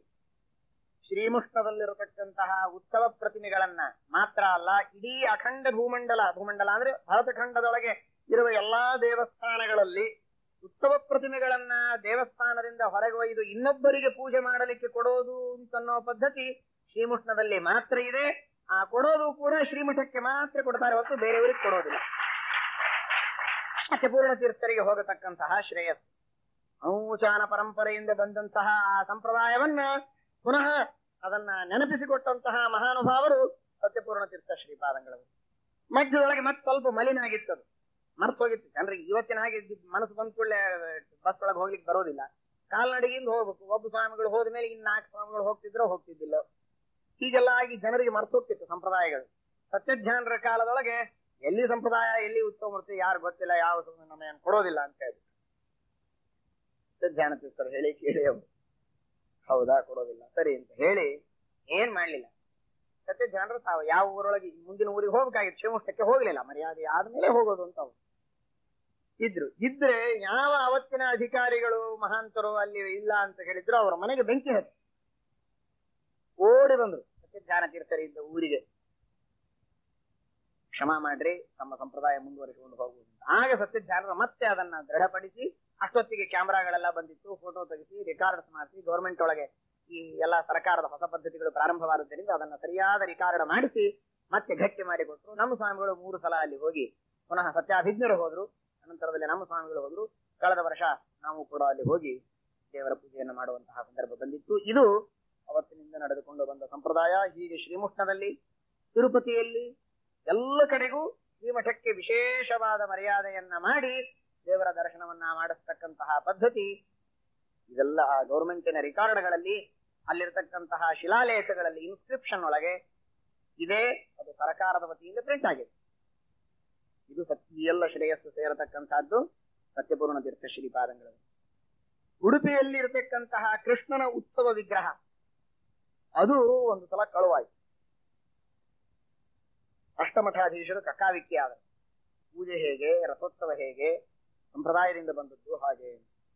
ಶ್ರೀಮುಷ್ಣದಲ್ಲಿರತಕ್ಕಂತಹ ಉತ್ಸವ ಪ್ರತಿಮೆಗಳನ್ನ ಮಾತ್ರ ಅಲ್ಲ ಇಡೀ ಅಖಂಡ ಭೂಮಂಡಲ ಭೂಮಂಡಲ ಅಂದ್ರೆ ಭಾರತಖಂಡದೊಳಗೆ ಇರುವ ಎಲ್ಲಾ ದೇವಸ್ಥಾನಗಳಲ್ಲಿ ಉತ್ಸವ ಪ್ರತಿಮೆಗಳನ್ನ ದೇವಸ್ಥಾನದಿಂದ ಹೊರಗೆ ಒಯ್ದು ಇನ್ನೊಬ್ಬರಿಗೆ ಪೂಜೆ ಮಾಡಲಿಕ್ಕೆ ಕೊಡೋದು ಅಂತನ್ನೋ ಪದ್ಧತಿ ಶ್ರೀಮುಷ್ಣದಲ್ಲಿ ಮಾತ್ರ ಇದೆ ಆ ಕೊಡೋದು ಕೂಡ ಶ್ರೀಮಠಕ್ಕೆ ಮಾತ್ರ ಕೊಡ್ತಾರೆ ಹೊರತು ಬೇರೆಯವರಿಗೆ ಕೊಡೋದಿಲ್ಲ ಸತ್ಯಪೂರ್ಣ ತೀರ್ಥರಿಗೆ ಹೋಗತಕ್ಕಂತಹ ಶ್ರೇಯಸ್ಸು ಅನೂಚಾನ ಪರಂಪರೆಯಿಂದ ಬಂದಂತಹ ಆ ಸಂಪ್ರದಾಯವನ್ನ ಪುನಃ ಅದನ್ನ ನೆನಪಿಸಿಕೊಟ್ಟಂತಹ ಮಹಾನುಭಾವರು ಸತ್ಯಪೂರ್ಣ ತೀರ್ಥ ಶ್ರೀಪಾದಂಗಳವರು ಮಧ್ಯದೊಳಗೆ ಮತ್ತೆ ಸ್ವಲ್ಪ ಮಲಿನಾಗಿತ್ತದು ಮರ್ತೋಗಿತ್ತು ಜನರಿಗೆ ಇವತ್ತಿನ ಹಾಗೆ ಇದ್ದಿದ್ದು ಮನಸ್ಸು ಬಂದ ಕೂಡಲೇ ಬಸ್ ಒಳಗೆ ಹೋಗ್ಲಿಕ್ಕೆ ಬರೋದಿಲ್ಲ ಕಾಲ್ನಡಿಗೆಯಿಂದ ಹೋಗ್ಬೇಕು ಒಬ್ಬ ಸ್ವಾಮಿಗಳು ಹೋದ ಮೇಲೆ ಇನ್ನು ನಾಲ್ಕು ಸ್ವಾಮಿಗಳು ಹೋಗ್ತಿದ್ರೋ ಹೋಗ್ತಿದ್ದಿಲ್ಲ ಹೀಗೆಲ್ಲ ಆಗಿ ಜನರಿಗೆ ಮರ್ತೋಗ್ತಿತ್ತು ಸಂಪ್ರದಾಯಗಳು ಸತ್ಯಜ್ಞಾನರ ಕಾಲದೊಳಗೆ ಎಲ್ಲಿ ಸಂಪ್ರದಾಯ ಎಲ್ಲಿ ಉತ್ತಮ ಮೂರ್ತಿ ಯಾರು ಗೊತ್ತಿಲ್ಲ ಯಾವ ಸ್ವಾಮಿ ನಮಗೆ ಕೊಡೋದಿಲ್ಲ ಅಂತ ಹೇಳಿ ಸತ್ಯಜ್ಞಾನ ತೀರ್ಥರು ಹೇಳಿ ಕೇಳಿ ಅವರು ಹೌದಾ ಕೊಡೋದಿಲ್ಲ ಸರಿ ಅಂತ ಹೇಳಿ ಏನ್ ಮಾಡ್ಲಿಲ್ಲ ಸತ್ಯಜ್ಞಾನರು ತಾವು ಯಾವ ಊರೊಳಗೆ ಮುಂದಿನ ಊರಿಗೆ ಹೋಗ್ಬೇಕಾಗಿತ್ತು ಶಿವಮೊಗ್ಗಕ್ಕೆ ಹೋಗ್ಲಿಲ್ಲ ಮರ್ಯಾದೆ ಆದ್ಮೇಲೆ ಹೋಗೋದು ಅಂತ ಅವ್ರು ಇದ್ರು ಇದ್ರೆ ಯಾವ ಅವತ್ತಿನ ಅಧಿಕಾರಿಗಳು ಮಹಾಂತರು ಅಲ್ಲಿ ಇಲ್ಲ ಅಂತ ಹೇಳಿದ್ರು ಅವರ ಮನೆಗೆ ಬೆಂಕಿ ಹತ್ತಿ ಓಡಿ ಬಂದ್ರು ಸತ್ಯಜ್ಞಾನ ತೀರ್ಥರಿದ್ದ ಊರಿಗೆ ಕ್ಷಮ ಮಾಡ್ರಿ ತಮ್ಮ ಸಂಪ್ರದಾಯ ಮುಂದುವರಿಸಿಕೊಂಡು ಹೋಗುವುದು ಅಂತ. ಆಗ ಸತ್ಯಜ್ಞಾನರು ಮತ್ತೆ ಅದನ್ನ ದೃಢಪಡಿಸಿ ಅಷ್ಟೊತ್ತಿಗೆ ಕ್ಯಾಮ್ರಾಗಳೆಲ್ಲ ಬಂದಿತ್ತು ಫೋಟೋ ತೆಗೆಸಿ ರೆಕಾರ್ಡ್ಸ್ ಮಾಡಿಸಿ ಗೌರ್ಮೆಂಟ್ ಒಳಗೆ ಈ ಎಲ್ಲಾ ಸರ್ಕಾರದ ಹೊಸ ಪದ್ಧತಿಗಳು ಪ್ರಾರಂಭವಾದದ್ದರಿಂದ ಅದನ್ನ ಸರಿಯಾದ ರಿಕಾರ್ಡ್ ಮಾಡಿಸಿ ಮತ್ತೆ ಗಟ್ಟಿ ಮಾಡಿಕೊಟ್ರು ನಮ್ಮ ಸ್ವಾಮಿಗಳು ಮೂರು ಸಲ ಅಲ್ಲಿ ಹೋಗಿ ಪುನಃ ಸತ್ಯಾಭಿಜ್ಞರು ಹೋದ್ರು ಅನಂತರದಲ್ಲಿ ನಮ್ಮ ಸ್ವಾಮಿಗಳು ಹೋದ್ರು ಕಳೆದ ವರ್ಷ ನಾವು ಕೂಡ ಅಲ್ಲಿ ಹೋಗಿ ದೇವರ ಪೂಜೆಯನ್ನು ಮಾಡುವಂತಹ ಸಂದರ್ಭ ಬಂದಿತ್ತು ಇದು ಅವತ್ತಿನಿಂದ ನಡೆದುಕೊಂಡು ಬಂದ ಸಂಪ್ರದಾಯ ಹೀಗೆ ಶ್ರೀಮುಷ್ಣದಲ್ಲಿ ತಿರುಪತಿಯಲ್ಲಿ ಎಲ್ಲ ಕಡೆಗೂ ಶ್ರೀಮಠಕ್ಕೆ ವಿಶೇಷವಾದ ಮರ್ಯಾದೆಯನ್ನ ಮಾಡಿ ದೇವರ ದರ್ಶನವನ್ನ ಮಾಡಿಸ್ತಕ್ಕಂತಹ ಪದ್ಧತಿ ಇದೆಲ್ಲ ಆ ಗೌರ್ಮೆಂಟಿನ ರಿಕಾರ್ಡ್ಗಳಲ್ಲಿ ಅಲ್ಲಿರ್ತಕ್ಕಂತಹ ಶಿಲಾಲೇಖಗಳಲ್ಲಿ ಇನ್ಸ್ಕ್ರಿಪ್ಷನ್ ಒಳಗೆ ಇದೆ ಅದು ಸರ್ಕಾರದ ವತಿಯಿಂದ ಪ್ರಿಂಟ್ ಆಗಿದೆ ಇದು ಸತ್ಯ ಈ ಎಲ್ಲ ಶ್ರೇಯಸ್ಸು ಸೇರತಕ್ಕಂತಹದ್ದು ಸತ್ಯಪೂರ್ಣ ತೀರ್ಥ ಶ್ರೀಪಾದಂಗಳು ಉಡುಪಿಯಲ್ಲಿ ಇರತಕ್ಕಂತಹ ಕೃಷ್ಣನ ಉತ್ಸವ ವಿಗ್ರಹ ಅದು ಒಂದು ಸಲ ಕಳುವಾಯಿತು ಅಷ್ಟಮಠಾಧೀಶರು ಕಕ್ಕಾವಿಕ್ಕಿ ಆದರು ಪೂಜೆ ಹೇಗೆ ರಥೋತ್ಸವ ಹೇಗೆ ಸಂಪ್ರದಾಯದಿಂದ ಬಂದದ್ದು ಹಾಗೆ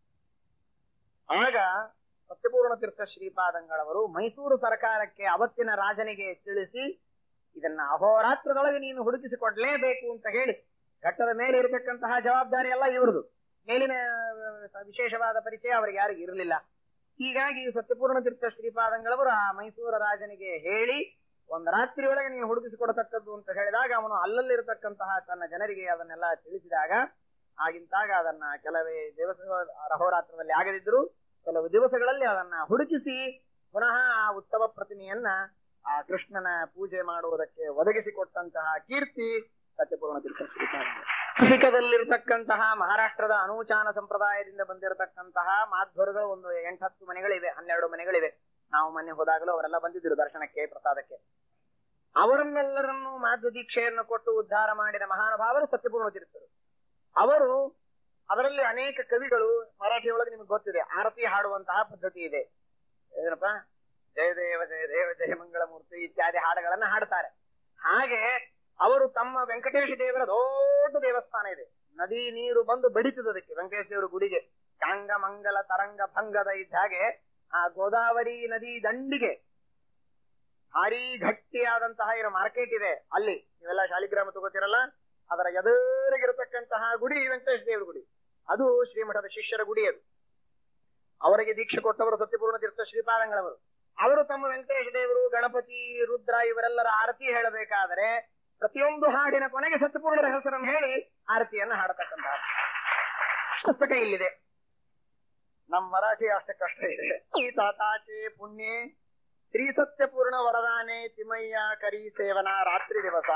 ಆಗ ಸತ್ಯಪೂರ್ಣ ತೀರ್ಥ ಶ್ರೀಪಾದಂಗಳವರು ಮೈಸೂರು ಸರ್ಕಾರಕ್ಕೆ ಅವತ್ತಿನ ರಾಜನಿಗೆ ತಿಳಿಸಿ ಇದನ್ನ ಅಹೋರಾತ್ರದೊಳಗೆ ನೀನು ಹುಡುಕಿಸಿಕೊಡ್ಲೇಬೇಕು ಅಂತ ಹೇಳಿ ಘಟ್ಟದ ಮೇಲೆ ಇರತಕ್ಕಂತಹ ಜವಾಬ್ದಾರಿ ಎಲ್ಲ ಇವ್ರದು ಮೇಲಿನ ಆ, ವಿಶೇಷವಾದ ಪರಿಚಯ ಅವರಿಗೆ ಯಾರಿಗೂ ಇರಲಿಲ್ಲ ಹೀಗಾಗಿ ಸತ್ಯಪೂರ್ಣ ತೀರ್ಥ ಶ್ರೀಪಾದಂಗಳವರು ಆ ಮೈಸೂರ ರಾಜನಿಗೆ ಹೇಳಿ ಒಂದು ರಾತ್ರಿ ಒಳಗೆ ನೀನು ಹುಡುಕಿಸಿಕೊಡತಕ್ಕದ್ದು ಅಂತ ಹೇಳಿದಾಗ ಅವನು ಅಲ್ಲಲ್ಲಿರತಕ್ಕಂತಹ ತನ್ನ ಜನರಿಗೆ ಅದನ್ನೆಲ್ಲ ತಿಳಿಸಿದಾಗ ಆಗಿಂತಾಗ ಅದನ್ನ ಕೆಲವೇ ದಿವಸ ಅಹೋರಾತ್ರದಲ್ಲಿ ಆಗದಿದ್ರು ಕೆಲವು ದಿವಸಗಳಲ್ಲಿ ಅದನ್ನ ಹುಡುಕಿಸಿ ಪುನಃ ಆ ಉತ್ಸವ ಪ್ರತಿಮೆಯನ್ನ ಆ ಕೃಷ್ಣನ ಪೂಜೆ ಮಾಡುವುದಕ್ಕೆ ಒದಗಿಸಿಕೊಟ್ಟಂತಹ ಕೀರ್ತಿ ಸತ್ಯಪೂರ್ಣ ತೀರ್ಥ ಶ್ರೀಪಾದಂಗಳು ನಾಸಿಕದಲ್ಲಿರ್ತಕ್ಕಂತಹ ಮಹಾರಾಷ್ಟ್ರದ ಅನೂಚಾನ ಸಂಪ್ರದಾಯದಿಂದ ಬಂದಿರತಕ್ಕಂತಹ ಮಾಧ್ವರುಗಳು ಒಂದು ಎಂಟತ್ತು ಮನೆಗಳಿವೆ ಹನ್ನೆರಡು ಮನೆಗಳಿವೆ ನಾವು ಮೊನ್ನೆ ಹೋದಾಗಲೂ ಅವರೆಲ್ಲ ಬಂದಿದ್ದರು ದರ್ಶನಕ್ಕೆ ಪ್ರಸಾದಕ್ಕೆ ಅವರನ್ನೆಲ್ಲರನ್ನು ಮಾಧ್ವ ದೀಕ್ಷೆಯನ್ನು ಕೊಟ್ಟು ಉದ್ಧಾರ ಮಾಡಿದ ಮಹಾನುಭಾವರು ಸತ್ಯಪೂರ್ಣ ತೀರ್ಥರು ಅವರು ಅದರಲ್ಲಿ ಅನೇಕ ಕವಿಗಳು ಮರಾಠಿಯೊಳಗೆ ನಿಮ್ಗೆ ಗೊತ್ತಿದೆ ಆರತಿ ಹಾಡುವಂತಹ ಪದ್ಧತಿ ಇದೆ ಏನಪ್ಪ ಜಯ ದೇವ ಜಯ ದೇವ ಜಯ ಮಂಗಳ ಮೂರ್ತಿ ಇತ್ಯಾದಿ ಹಾಡುಗಳನ್ನ ಹಾಡ್ತಾರೆ ಹಾಗೆ ಅವರು ತಮ್ಮ ವೆಂಕಟೇಶ ದೇವರ ದೊಡ್ಡ ದೇವಸ್ಥಾನ ಇದೆ ನದಿ ನೀರು ಬಂದು ಬಡಿತದೆ ಅದಕ್ಕೆ ವೆಂಕಟೇಶ ದೇವರ ಗುಡಿಗೆ ಕಾಂಗ ಮಂಗಲ ತರಂಗ ಭಂಗದ ಇದ್ದ ಹಾಗೆ ಆ ಗೋದಾವರಿ ನದಿ ದಂಡಿಗೆ ಭಾರಿ ಗಟ್ಟಿಯಾದಂತಹ ಇರೋ ಮಾರ್ಕೆಟ್ ಇದೆ ಅಲ್ಲಿ ನೀವೆಲ್ಲ ಶಾಲಿಗ್ರಾಮ ತಗೋತಿರಲ್ಲ ಅದರ ಎದುರಿಗಿರತಕ್ಕಂತಹ ಗುಡಿ ವೆಂಕಟೇಶ ದೇವರ ಗುಡಿ ಅದು ಶ್ರೀಮಠದ ಶಿಷ್ಯರ ಗುಡಿ ಅದು ಅವರಿಗೆ ದೀಕ್ಷೆ ಕೊಟ್ಟವರು ಸತ್ಯಪೂರ್ಣ ತೀರ್ಥ ಶ್ರೀಪಾದಂಗಳವರು ಅವರು ತಮ್ಮ ವೆಂಕಟೇಶ ದೇವರು ಗಣಪತಿ ರುದ್ರ ಇವರೆಲ್ಲರ ಆರತಿ ಹೇಳಬೇಕಾದರೆ ಪ್ರತಿಯೊಂದು ಹಾಡಿನ ಕೊನೆಗೆ ಸತ್ಯಪೂರ್ಣರ ಹೆಸರನ್ನು ಹೇಳಿ ಆರತಿಯನ್ನ ಹಾಡತಕ್ಕಂತಹ ಪುಸ್ತಕ ಇಲ್ಲಿದೆ ನಮ್ಮ ಮರಾಠಿ ಅಷ್ಟೇ ಕಷ್ಟ ಇದೆ ಈ ತಾತಾಚೆ ಪುಣ್ಯೆ ಶ್ರೀ ಸತ್ಯಪೂರ್ಣ ವರದಾನೆ ತಿಮಯ್ಯ ಕರಿ ಸೇವನ ರಾತ್ರಿ ದಿವಸ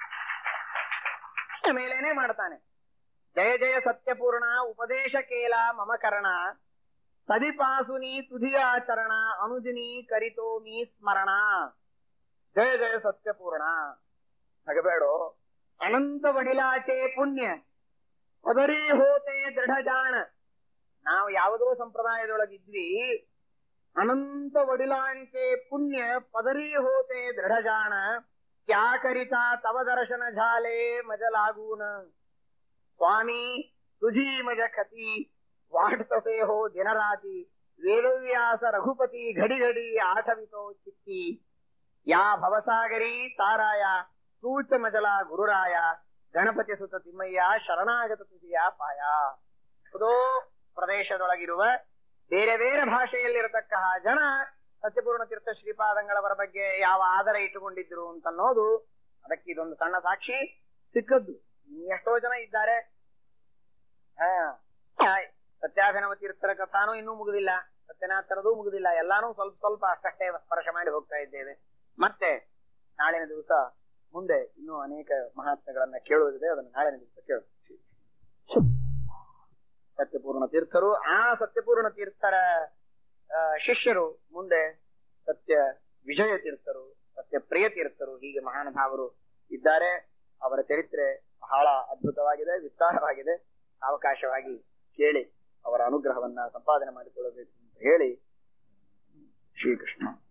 ಮೇಲೇನೆ ಮಾಡ್ತಾನೆ ಜಯ ಜಯ ಸತ್ಯಪೂರ್ಣ ಉಪದೇಶ ಕೇಲ ಮಮ ಕರ್ಣ ಸದಿಪಾಸುನಿ ತುಧಿಯಾಚರಣ ಅನುದಿನಿ ಕರಿತೋಮಿ ಸ್ಮರಣ ಜಯ ಜಯ ಸತ್ಯಪೂರ್ಣ ನಗಬೇಡೋ ಅನಂತ ವಡಿಲಾಚೆ ಪುಣ್ಯ ಒದರಿ ಹೋತೆ ದೃಢ ಜಾಣ ನಾವು ಯಾವುದೋ ಸಂಪ್ರದಾಯದೊಳಗಿದ್ವಿ ಅನಂತ ವಡಿಲಾಂಚೆ ಪುಣ್ಯ ಪದರಿ ಹೋತೆ ದೃಢ ಜಾಣ ಕ್ಯಾ ಕರಿತಾ ತವ ದರ್ಶನ ಝಾಲೆ ಮಜಲಾಗೂನ ಸ್ವಾಮಿ ತುझी ಮಜ ಖತಿ ವಾಡ್ತಸೆ ಹೋ ದಿನರಾತಿ ವೇದವ್ಯಾಸ ರಘುಪತಿ ಘಡಿ ಘಡಿ ಆಠವಿತೋ ಚಿತ್ತಿ ಯಾ ಭವಸಾಗರಿ ತಾರಾಯ ಸೂಚ ಮಜಲ ಗುರುರಾಯ ಗಣಪತಿ ಸುತ ತಿಮ್ಮಯ್ಯ ಶರಣಾಗತ ತುದಿಯ ಪಾಯ ಯಾವುದೋ ಪ್ರದೇಶದೊಳಗಿರುವ ಬೇರೆ ಬೇರೆ ಭಾಷೆಯಲ್ಲಿರತಕ್ಕಹ ಜನ ಸತ್ಯಪೂರ್ಣ ತೀರ್ಥ ಶ್ರೀಪಾದಂಗಳವರ ಬಗ್ಗೆ ಯಾವ ಆಧಾರ ಇಟ್ಟುಕೊಂಡಿದ್ರು ಅಂತನ್ನೋದು ಅದಕ್ಕೆ ಇದೊಂದು ಸಣ್ಣ ಸಾಕ್ಷಿ ಸಿಕ್ಕದ್ದು ಎಷ್ಟೋ ಜನ ಇದ್ದಾರೆ ಹಾ ಆಯ್. ಸತ್ಯಾಭಿನವ ತೀರ್ಥರ ಕಥಾನೂ ಇನ್ನೂ ಮುಗುದಿಲ್ಲ ಸತ್ಯನಾಥರದೂ ಮುಗುದಿಲ್ಲ ಎಲ್ಲಾನು ಸ್ವಲ್ಪ ಸ್ವಲ್ಪ ಅಷ್ಟಷ್ಟೇ ಸ್ಪರ್ಶ ಮಾಡಿ ಹೋಗ್ತಾ ಇದ್ದೇವೆ ಮತ್ತೆ ನಾಳಿನ ದಿವಸ ಮುಂದೆ ಇನ್ನೂ ಅನೇಕ ಮಹಾತ್ಮೆಗಳನ್ನ ಕೇಳುವುದಿದೆ ಅದನ್ನು ನಾಳಿನ ದಿವಸ ಕೇಳು ಸತ್ಯಪೂರ್ಣ ತೀರ್ಥರು ಆ ಸತ್ಯಪೂರ್ಣ ತೀರ್ಥರ ಆ, ಶಿಷ್ಯರು ಮುಂದೆ ಸತ್ಯ ವಿಜಯ ತೀರ್ಥರು ಸತ್ಯ ಪ್ರಿಯ ತೀರ್ಥರು ಹೀಗೆ ಮಹಾನುಭಾವರು ಇದ್ದಾರೆ ಅವರ ಚರಿತ್ರೆ ಬಹಳ ಅದ್ಭುತವಾಗಿದೆ ವಿಸ್ತಾರವಾಗಿದೆ ಅವಕಾಶವಾಗಿ ಕೇಳಿ ಅವರ ಅನುಗ್ರಹವನ್ನ ಸಂಪಾದನೆ ಮಾಡಿಕೊಳ್ಳಬೇಕು ಅಂತ ಹೇಳಿ ಶ್ರೀಕೃಷ್ಣ